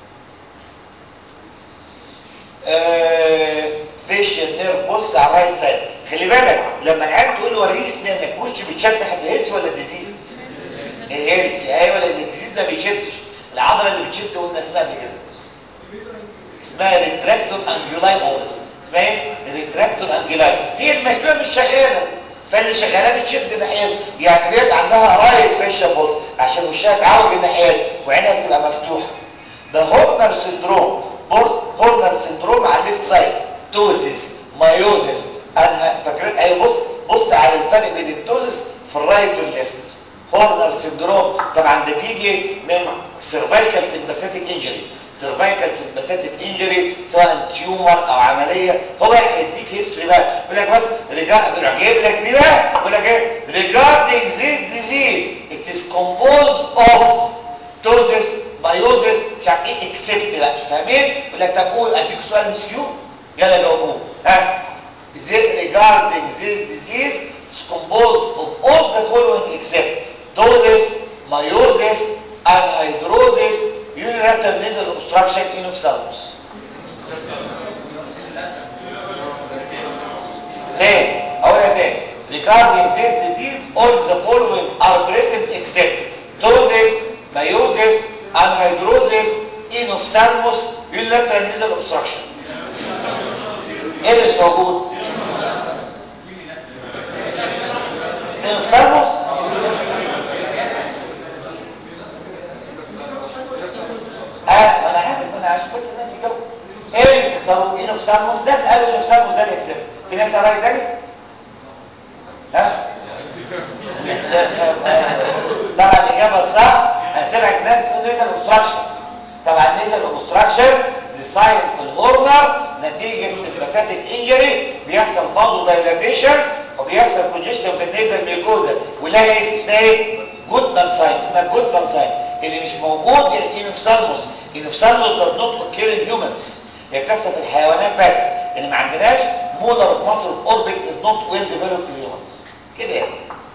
آه فيشيال نيرف بولس على الرايت سايد خلي بالك لما العيال تقول له وريني اسنانك وش بتشد ناحيه الهيلث ولا الديزيز الهيلث ايوه لان الديزيز ما بيشدش العضله اللي بتشد قلنا اسمها قبل كده اسمها ريتراكتور انجولاي اورس اسمها ايه ريتراكتور انجولاي هي المشكله مش شغاله فاللي شغاله بتشد ناحيته يعني ديت عندها رايت فيشيال بولس عشان وشها اتعوج الناحيه وعينها بتبقى مفتوحه ده هورنر سندروم بص هورنر سندروم على الليفت سايد توزيس مايوزيس انا فاكرين ايوه بص بص على الفرق بين التوزيس في الرايت والليفت هورنر سندروم طبعا ده بيجي من سيرفايكال سمباثيك انجري سيرفايكال سمباثيك انجري سواء تيومر او عمليه هو هيديك هيستوري بقى يقول لك بس رجع جايب لك دي بقى يقول لك ايه regarding this disease it is composed of توزيس مايوزيس مش عارف ايه اكسبت بقى فاهمين يقول لك طب قول اديك سؤال مش كيو يلا جاوبوه ها is it regarding this disease is composed of all the following except doses meiosis anhydrosis unilateral nasal obstruction in ophthalmos تاني اقولها تاني regarding this disease all the following are present except doses meiosis anhydrosis in ophthalmos unilateral nasal obstruction ايه اللي مش موجود انفثالموس اه ما انا عارف ما انا عشان بس الناس يجاوبوا ايه اللي تختاروا ايه انفثالموس ناس قالوا انفثالموس ده الاكسب في ناس راي تاني ها طبعا الاجابه الصح هنسيبك ناس تقول نيزل اوبستراكشن طبعا نيزل اوبستراكشن دي ساين في الهورنر نتيجه سمباثيك انجري بيحصل فازو دايلاتيشن وبيحصل كونجكشن في النيزل ميوكوزا ولا اسمها ايه جودمان ساين اسمها جودمان ساين اللي مش موجود الانفثالموس الانفثالموس does not occur in humans هي بتحصل في الحيوانات بس ان ما عندناش مولر مصر اوربت از نوت ويل ديفلوبد في الهيومنز كده يعني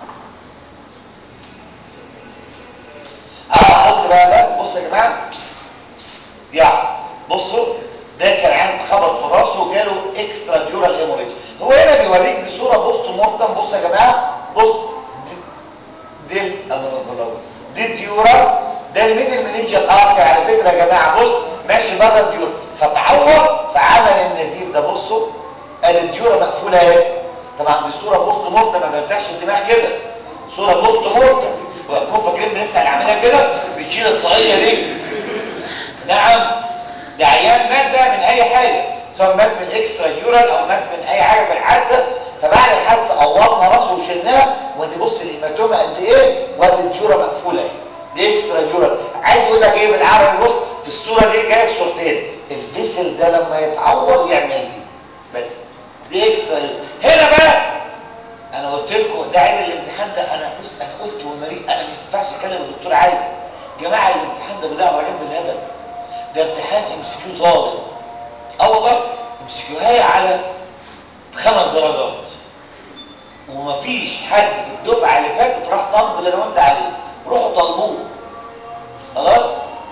اه بص بقى ده بص يا جماعه بس بس يعني بصوا ده كان عايز خبط في راسه وجاله اكسترا ديورال هيموريج هو هنا بيوريك بصوره بوست مورتم بص يا جماعه بص دي, دي الله اكبر دي الديورال ده الميدل منينجال ارتري على فكره يا جماعه بص ماشي بره الديور فتعور فعمل النزيف ده بصوا ادي الديوره مقفوله اهي طبعا دي صوره بوست مورتم ما بينفعش الدماغ كده صوره بوست مورتم ويكون فاكرين بنفتح العمليه كده بنشيل الطاقيه دي نعم ده عيان مات بقى من اي حاجه سواء مات من اكسترا يورال او مات من اي حاجه في الحادثه فبعد الحادثه قورنا راسه وشلناه ودي بص الهيماتوما قد ايه وادي الديوره مقفوله اهي دي اكسترا يورال عايز اقول لك ايه بالعربي بص في الصوره دي جايب صورتين الفيسل ده لما يتعور يعمل ايه بس دي اكسترا يورال هنا بقى انا قلت لكم ده عيب الامتحان ده انا بص انا قلت والمريض انا ما ينفعش اكلم الدكتور علي جماعه الامتحان ده بيضيع درجات بالهبل ده امتحان ام سي كيو ظالم اه والله ام سي كيو هي على خمس درجات ومفيش حد في الدفعه اللي فاتت راح طالب اللي انا قلت عليه روحوا طالبوه خلاص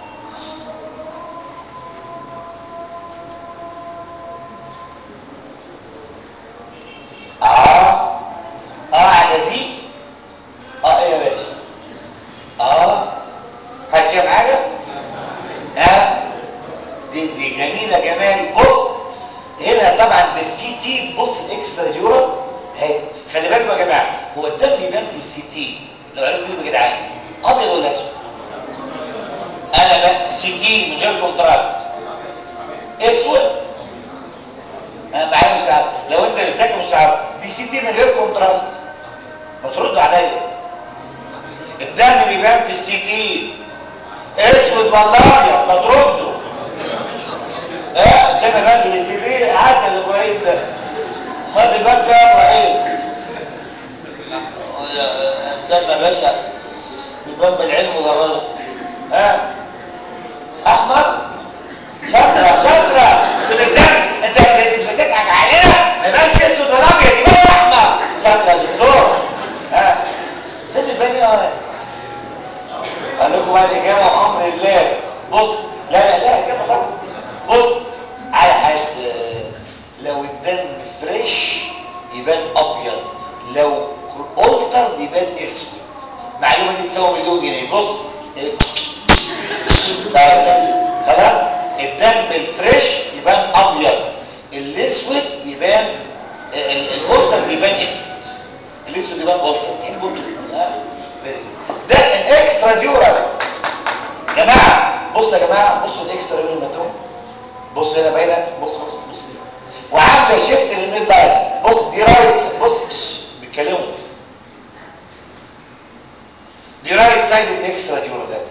اه اه على دي اه ايه يا باشا اه هتشوف حاجه اه دي دي جميله جمال بص هنا طبعا ده السي تي بص الاكسترا يورال اهي خلي بالكم يا جماعه هو الدم بيبان في السي تي لو عرفتوا يا جدعان ابيض ولا اسود انا بقى السي تي من غير كونتراست اسود انا معايا مساعد لو انت مش ذاكر مش عارف دي سي تي من غير كونتراست ما تردوا عليا الدم بيبان في السي تي اسود والله ما تردوا اه الدم بيبان في السي تي عسل ابراهيم ده ما بيبان فيها ابراهيم الدم يا باشا بيبان بالعلم مجرد ها احمر شاطره شاطره في الدم انت بتضحك علينا ما يبانش اسود ولا ابيض يبان احمر شاطره يا دكتور ها الدم يبان ايه قال لكم بقى الاجابه امر الله بص لا لا لا اجابه طبعا بص على حس لو الدم فريش يبان ابيض لو التر يبان اسود المعلومه دي تساوي مليون جنيه بص خلاص الدم الفريش يبان ابيض الاسود يبان الالتر يبان اسود الاسود يبان التر ايه البطل ده الاكسترا ديورال يا جماعه بصوا يا جماعه بصوا الاكسترا ديورال ماتوم بص هنا باينه بص بص بص وعامله شيفت للميد لاين بص دي رايت بص بيتكلموا دي رايت سايد الاكسترا ديورال ده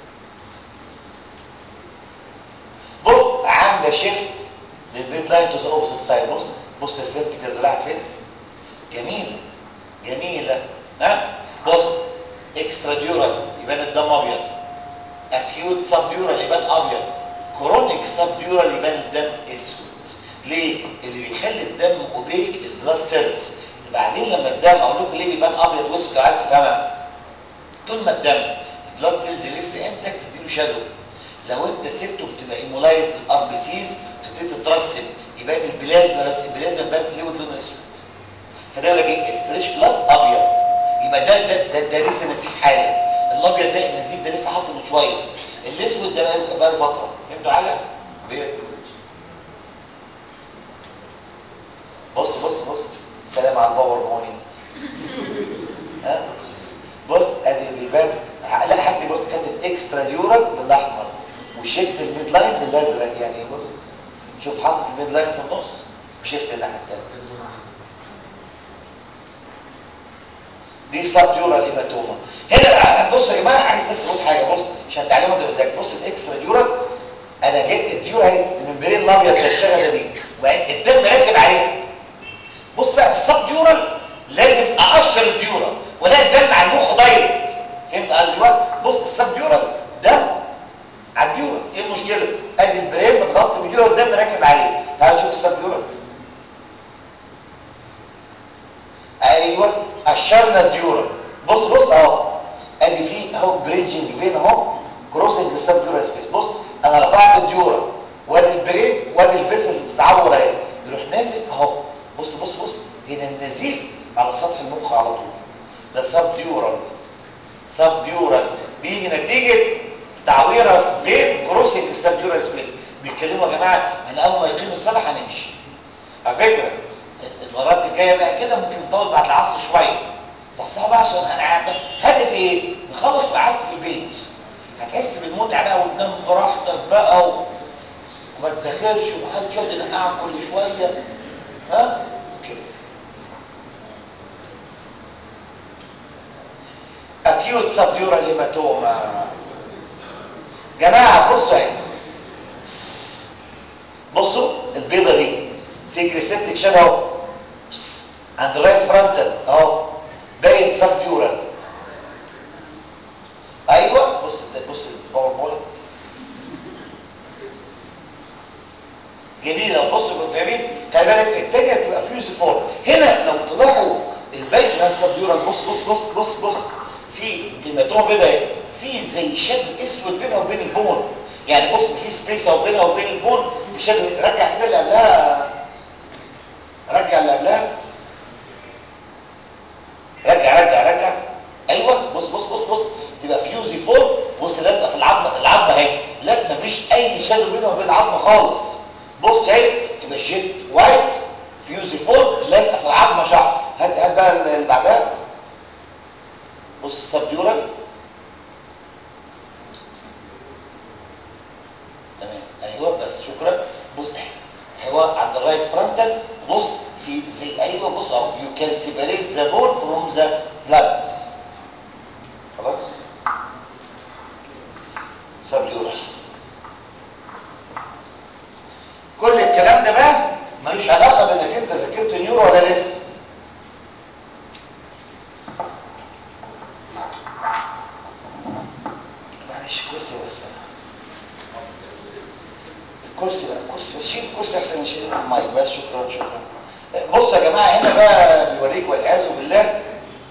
بص عامله شيفت للميد لاين تو ذا اوبوزيت سايد بص بص الفيرتيكال راحت فين جميله جميله ها بص اكسترا ديورال يبان الدم ابيض اكيوت سب ديورال يبان ابيض كرونيك سب ديورال يبان الدم اسود ليه اللي بيخلي الدم اوبيك البلاد سيلز بعدين لما الدم اقول لكم ليه بيبان ابيض واسود لو عايز تفهمها طول ما الدم البلاد سيلز لسه انتك تديله شادو لو انت سبته بتبقى ايمولايز الار بي سيز تبتدي تترسب يبان البلازما بس البلازما بيبان فلويد لونه اسود فده يقول لك ايه الفريش بلاد ابيض يبقى ده ده ده, ده لسه نزيف حالا الابيض ده النزيف ده لسه حاصل من شويه الاسود ده بقى بقى فتره فهمتوا حاجه بص بص بص سلام على الباور بوينت ها بص ادي بيبان لا حد بص كاتب اكسترا يورال بالاحمر وشيفت الميد لاين بالازرق يعني بص شوف حاطط الميد لاين في النص وشيفت الناحيه الثانيه دي سبديورال هيماتوما هنا بقى بص يا جماعه عايز بس اقول حاجه بص عشان تعلموا ده بذاك بص الاكسترا ديورال انا جبت الديورا اهي الممبرين الابيض الشغله دي وبعدين الدم راكب عليها بص بقى السب ديورال لازم اقشر الديورا ولا الدم على المخ دايركت فهمت قصدي بص السب ديورال دم على الديورا ايه المشكله ادي البرين متغطي بالديورا والدم راكب عليه تعال نشوف السب ديورال ايوه قشرنا الديورا بص بص اهو ادي فيه اهو بريدجنج فين اهو كروسنج السب ديورال سبيس بص انا رفعت الديورا وادي البرين وادي الفيسلز بتتعور اهي يروح نازل اهو بص بص بص هنا النزيف على سطح المخ على طول ده سب ديورال سب ديورال بيجي نتيجه تعويره فين كروسنج السب ديورال سبيس بيتكلموا يا جماعه انا اول ما يقيم الصلاه هنمشي على فكره المرات الجايه بقى كده ممكن نطول بعد العصر شويه صحصحوا بقى عشان انا عارف هدفي ايه نخلص وقعدت في البيت هتحس بالمتعه بقى وتنام براحتك بقى و... وما تذاكرش ومحدش يقعد ينقعك كل شويه ها كده اكيوت سبيورال هيماتوما جماعه بصوا اهي بصوا البيضه دي في جريسيبتك شاد اهو عند الرايت فرونتال اهو باين سبديورال ايوه بص بص الباوربوينت جميله بص يكون فاهمين خلي بالك الثانيه بتبقى فيوزيفورم هنا لو تلاحظ الباقي ده السبديورال بص بص بص بص بص في هيماتوما بيضاء في زي شد اسود بينها وبين البون يعني بص في سبيس اهو بينها وبين البون في شد رجع كده اللي قبلها رجع اللي قبلها رجع رجع رجع ايوه بص بص بص بص تبقى فيوزي فور بص لازقه في العظمه العظمه اهي لا مفيش اي شادو بينها وبين العظمه خالص بص شايف تبقى جيت وايت فيوزي فور لازقه في العظمه شعر هات هات بقى اللي بعدها بص السبديورال تمام ايوه بس شكرا بص هو عند الرايت فرونتال زي زي ايوه بص اهو يو كان سيبريت ذا بون فروم ذا بلاد خلاص سبيورا كل الكلام ده بقى ملوش علاقه بانك انت ذاكرت نيورو ولا لسه معلش كرسي بس الكرسي بقى الكرسي بس شيل الكرسي احسن نشيل المايك بس شكرا شكرا بص يا جماعه هنا بقى بيوريك والعياذ بالله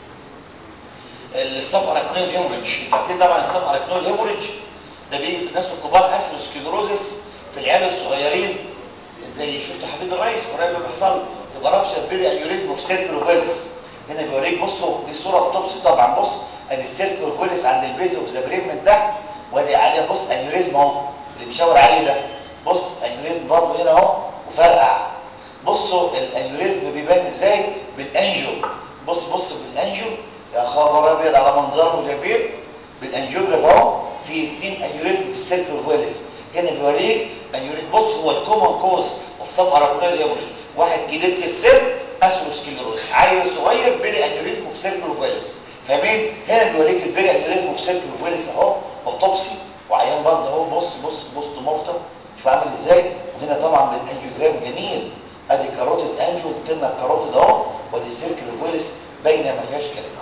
السب اراكنويد هيموريدج عارفين طبعا السب اراكنويد هيموريدج ده بيجي في الناس الكبار اسيروسكليروزس في العيال الصغيرين زي شفت حفيد الرئيس قريب اللي حصل تبقى رابشه بيري انيوريزم في سيركلوفيلس هنا بيوريك بصوا دي صوره اوتوبسي طبعا بص ادي السيركلوفيلس عند البيز اوف ذا برين من تحت وادي عليها بص انيوريزم اهو اللي بيشاور عليه ده بص انيوريزم برضه هنا اهو وفرقع بصوا الانيوريزم بيبان ازاي بالانجيو بص بص بالانجيو يا خبر ابيض على منظره جميل بالانجيوجراف اهو في اثنين انيوريزم في السيركلوفيلس هنا بيوريك انيوريزم بص هو الكومن كوز اوف سب اراكنويد هيموريج واحد كبير في السن اسروسكليروز عيل صغير بيري انيوريزم في سيركلوفيلس فاهمين هنا بيوريك البيري انيوريزم في سيركلوفيلس اهو اوتوبسي وعيان برضه اهو بص بص بص مورتم شوف عامل ازاي وهنا طبعا بالانجيوجرام جميل ادي كاروتيد انجيو قلنا الكاروتيد اهو وادي السيركلوفيلس باينه ما فيهاش كلام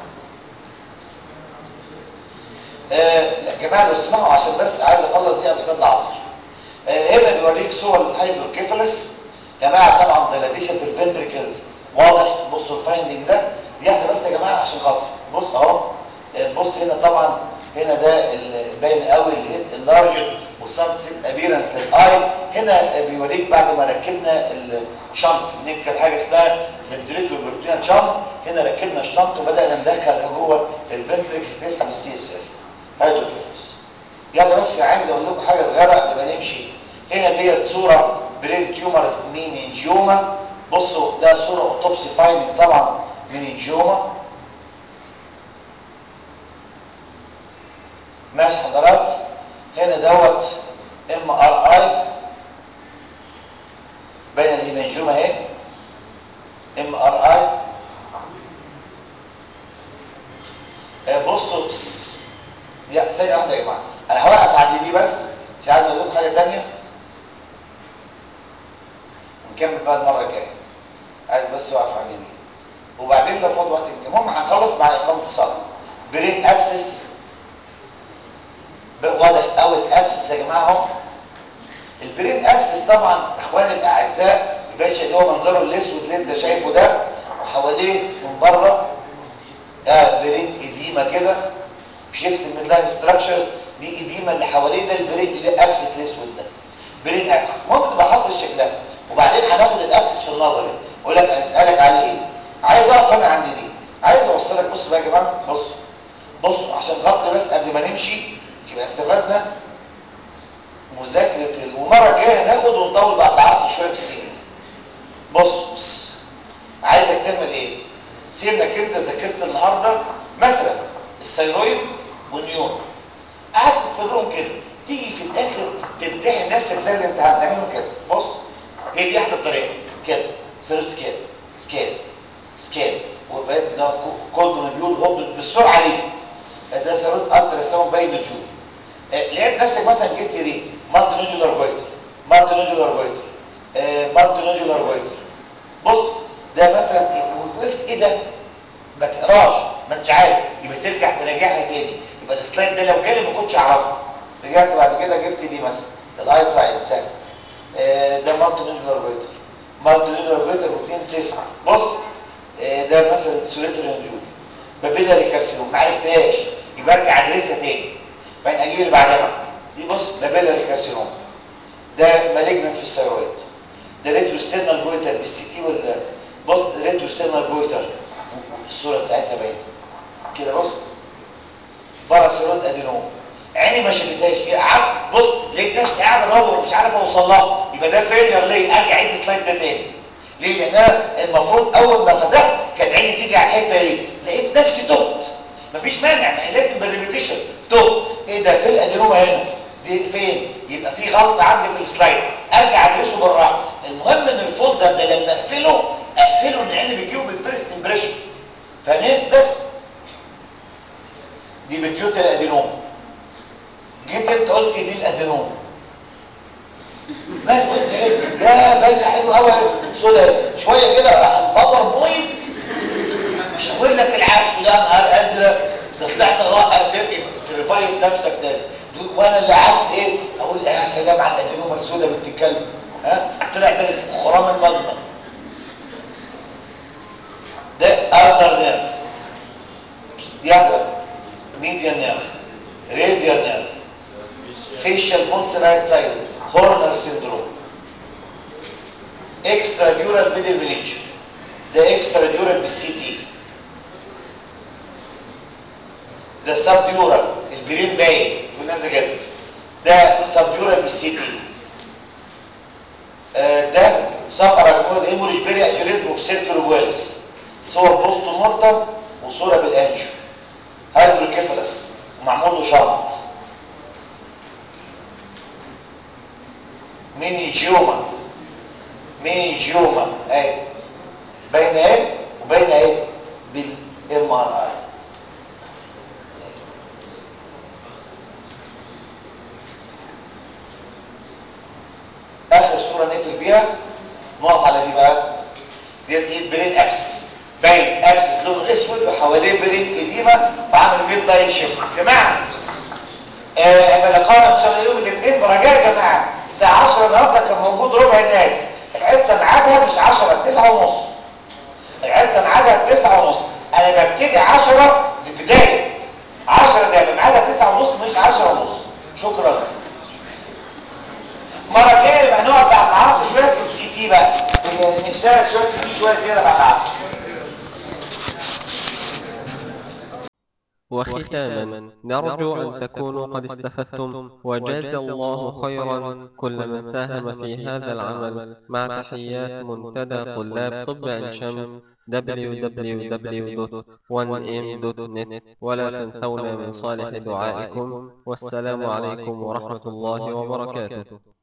آه يا جماعه لو تسمعوا عشان بس عايز اخلص دي قبل صلاه العصر آه هنا بيوريك صور الهيدروكيفالس يا جماعه طبعا ديلاتيشن في الفنتريكلز واضح بصوا الفايندنج ده دي واحده بس يا جماعه عشان خاطر بص اهو آه بص هنا طبعا هنا ده باين قوي الهيد اللارجد والسانسيت ابيرنس للاي هنا بيوريك بعد ما ركبنا الشنط بنركب حاجه اسمها فنتريكولو بروتينال شنط هنا ركبنا الشنط وبدانا ندخل جوه الفنتريكل تسحب السي اس اف هيدروكيفالس يعني بس عايز اقول لكم حاجه صغيره قبل ما نمشي هنا ديت صوره برين تيومرز مينينجيوما بصوا ده صوره اوتوبسي فايندنج طبعا مينينجيوما ماشي حضرات هنا دوت ام ار اي بين الايمنجوما اهي ام ار اي بصوا يا ثانيه واحده يا جماعه انا هوقف عند دي بس مش عايز اقول لكم حاجه ثانيه نكمل بقى المره الجايه عايز بس اوقف عند دي وبعدين لو فاض وقت المهم هنخلص مع اقامه الصلاه برين ابسس واضح قوي الابسس يا جماعه اهو البرين ابسس طبعا اخواني الاعزاء الباشا اللي هو منظره الاسود اللي انت شايفه ده وحواليه من بره ده برين اديمه كده شفت الميدلاين ستراكشرز دي اديمه اللي حواليه ده البرين الابسس الاسود ده برين ابسس ممكن تبقى حافظ شكلها وبعدين هناخد الابسس في النظري اقول لك هنسالك عليه ايه عايز اقف انا عند دي عايز اوصلك بص بقى يا جماعه بص بص عشان خاطر بس قبل ما نمشي يبقى استفدنا مذاكره المره الجايه هناخد ونطول بعد العصر شويه في السنين بص بص عايزك تعمل ايه سيبنك انت ذاكرت النهارده مثلا الثيرويد والنيون قعدت تفرهم كده تيجي في الاخر تمتحن نفسك زي الامتحان تعملهم كده بص هي دي احلى طريقه كده ثيرويد سكيل سكيل سكيل وبقيت ده كود نوديول هوب بالسرعه دي ده ثيرويد الترا ساوند باين نوديول لقيت نفسك مثلا جبت دي مالتي نوديولار جويتر مالتي نوديولار جويتر مالتي نوديولار جويتر بص ده مثلا ايه وقفت ايه ده ما تقراش ما انتش عارف يبقى ترجع تراجعها تاني يبقى السلايد ده لو جالي ما كنتش اعرفه رجعت بعد كده جبت دي مثلا الاي سايد سهل آه ده مالتي نوديولار جويتر مالتي نوديولار جويتر واثنين سيست بص آه ده مثلا سوليتري نوديول بابيلاري كارسينوم ما عرفتهاش يبقى ارجع ادرسها تاني بعدين اجيب اللي بعدها دي بص بابيلاري كارسينوم ده مالجنت في الثيرويد ده ريتروستيرنال جويتر بالسي تي ولا بص ريتروستيرنال جويتر الصوره بتاعتها باينه كده بص باراسيرويد ادينوم عيني ما شافتهاش قعدت بص لقيت نفسي قاعد ادور مش عارف اوصل لها يبقى ده فيلير ليه ارجع اعيد السلايد ده تاني ليه لان انا المفروض اول ما فتحت كانت عيني تيجي على الحته دي لقيت نفسي تهت مفيش مانع ما هي لازم بالريبيتيشن تهت ايه ده في الادينوما هنا دي فين يبقى في غلطه عندي في السلايد ارجع ادرسه بالراحه المهم ان الفولدر ده لما اقفله اقفله ان العين بيجيبه بالفيرست امبريشن فاهمين بس دي بتيوت الادينوم جيت انت قلت ايه دي الادينوم بس قلت ايه ده باينه حلو قوي سودا شويه كده راح الباور بوينت مش هقول لك العكس وده نهار ازرق ده طلعت غاء ترفايز نفسك تاني وانا اللي قعدت ايه اقول يا سلام على الادينومه السوداء بنت الكلب ها طلع ده خرام المجمع ده اذر نيرف دي واحده بس ميديان نيرف راديال نيرف فيشال بولس رايت سايد هورنر سيندروم اكسترا ديورال ميدل مينيتشر ده اكسترا ديورال بالسي تي ده سب ديورال الجرين باين قلنا زي كده ده سب ديورال بالسي تي آه ده سب اراكنويد هيموريج بيري انيوريزم اوف سيركل فويلس صور بوست مورتم وصوره بالانجو هيدروكيفالس ومعمول له شنط مينيجيوما مينيجيوما اهي باينه اهي وباينه اهي بالام ار اي اخر صوره نقفل بيها نقف على دي بقى ديت ايه برين ابس باين ابسس لونه اسود وحواليه برين اديمه وعامل ميد لاين شيفت يا جماعه آه لقاءنا ان شاء الله يوم الاثنين برجاء يا جماعه الساعه 10 النهارده كان موجود ربع الناس الحصه ميعادها مش 10 9 ونص الحصه ميعادها 9 ونص انا ببتدي 10 دي بدايه 10 ده ميعادها 9 ونص مش 10 ونص شكرا المره الجايه يبقى نقعد بعد العصر شويه في السي تي بقى نشتغل شويه سي تي شويه زياده بعد العصر وختاما نرجو أن تكونوا قد استفدتم وجاز الله خيرا كل من ساهم في هذا العمل مع تحيات منتدى طلاب طب عين شمس www.1m.net ولا تنسونا من صالح دعائكم والسلام عليكم ورحمة الله وبركاته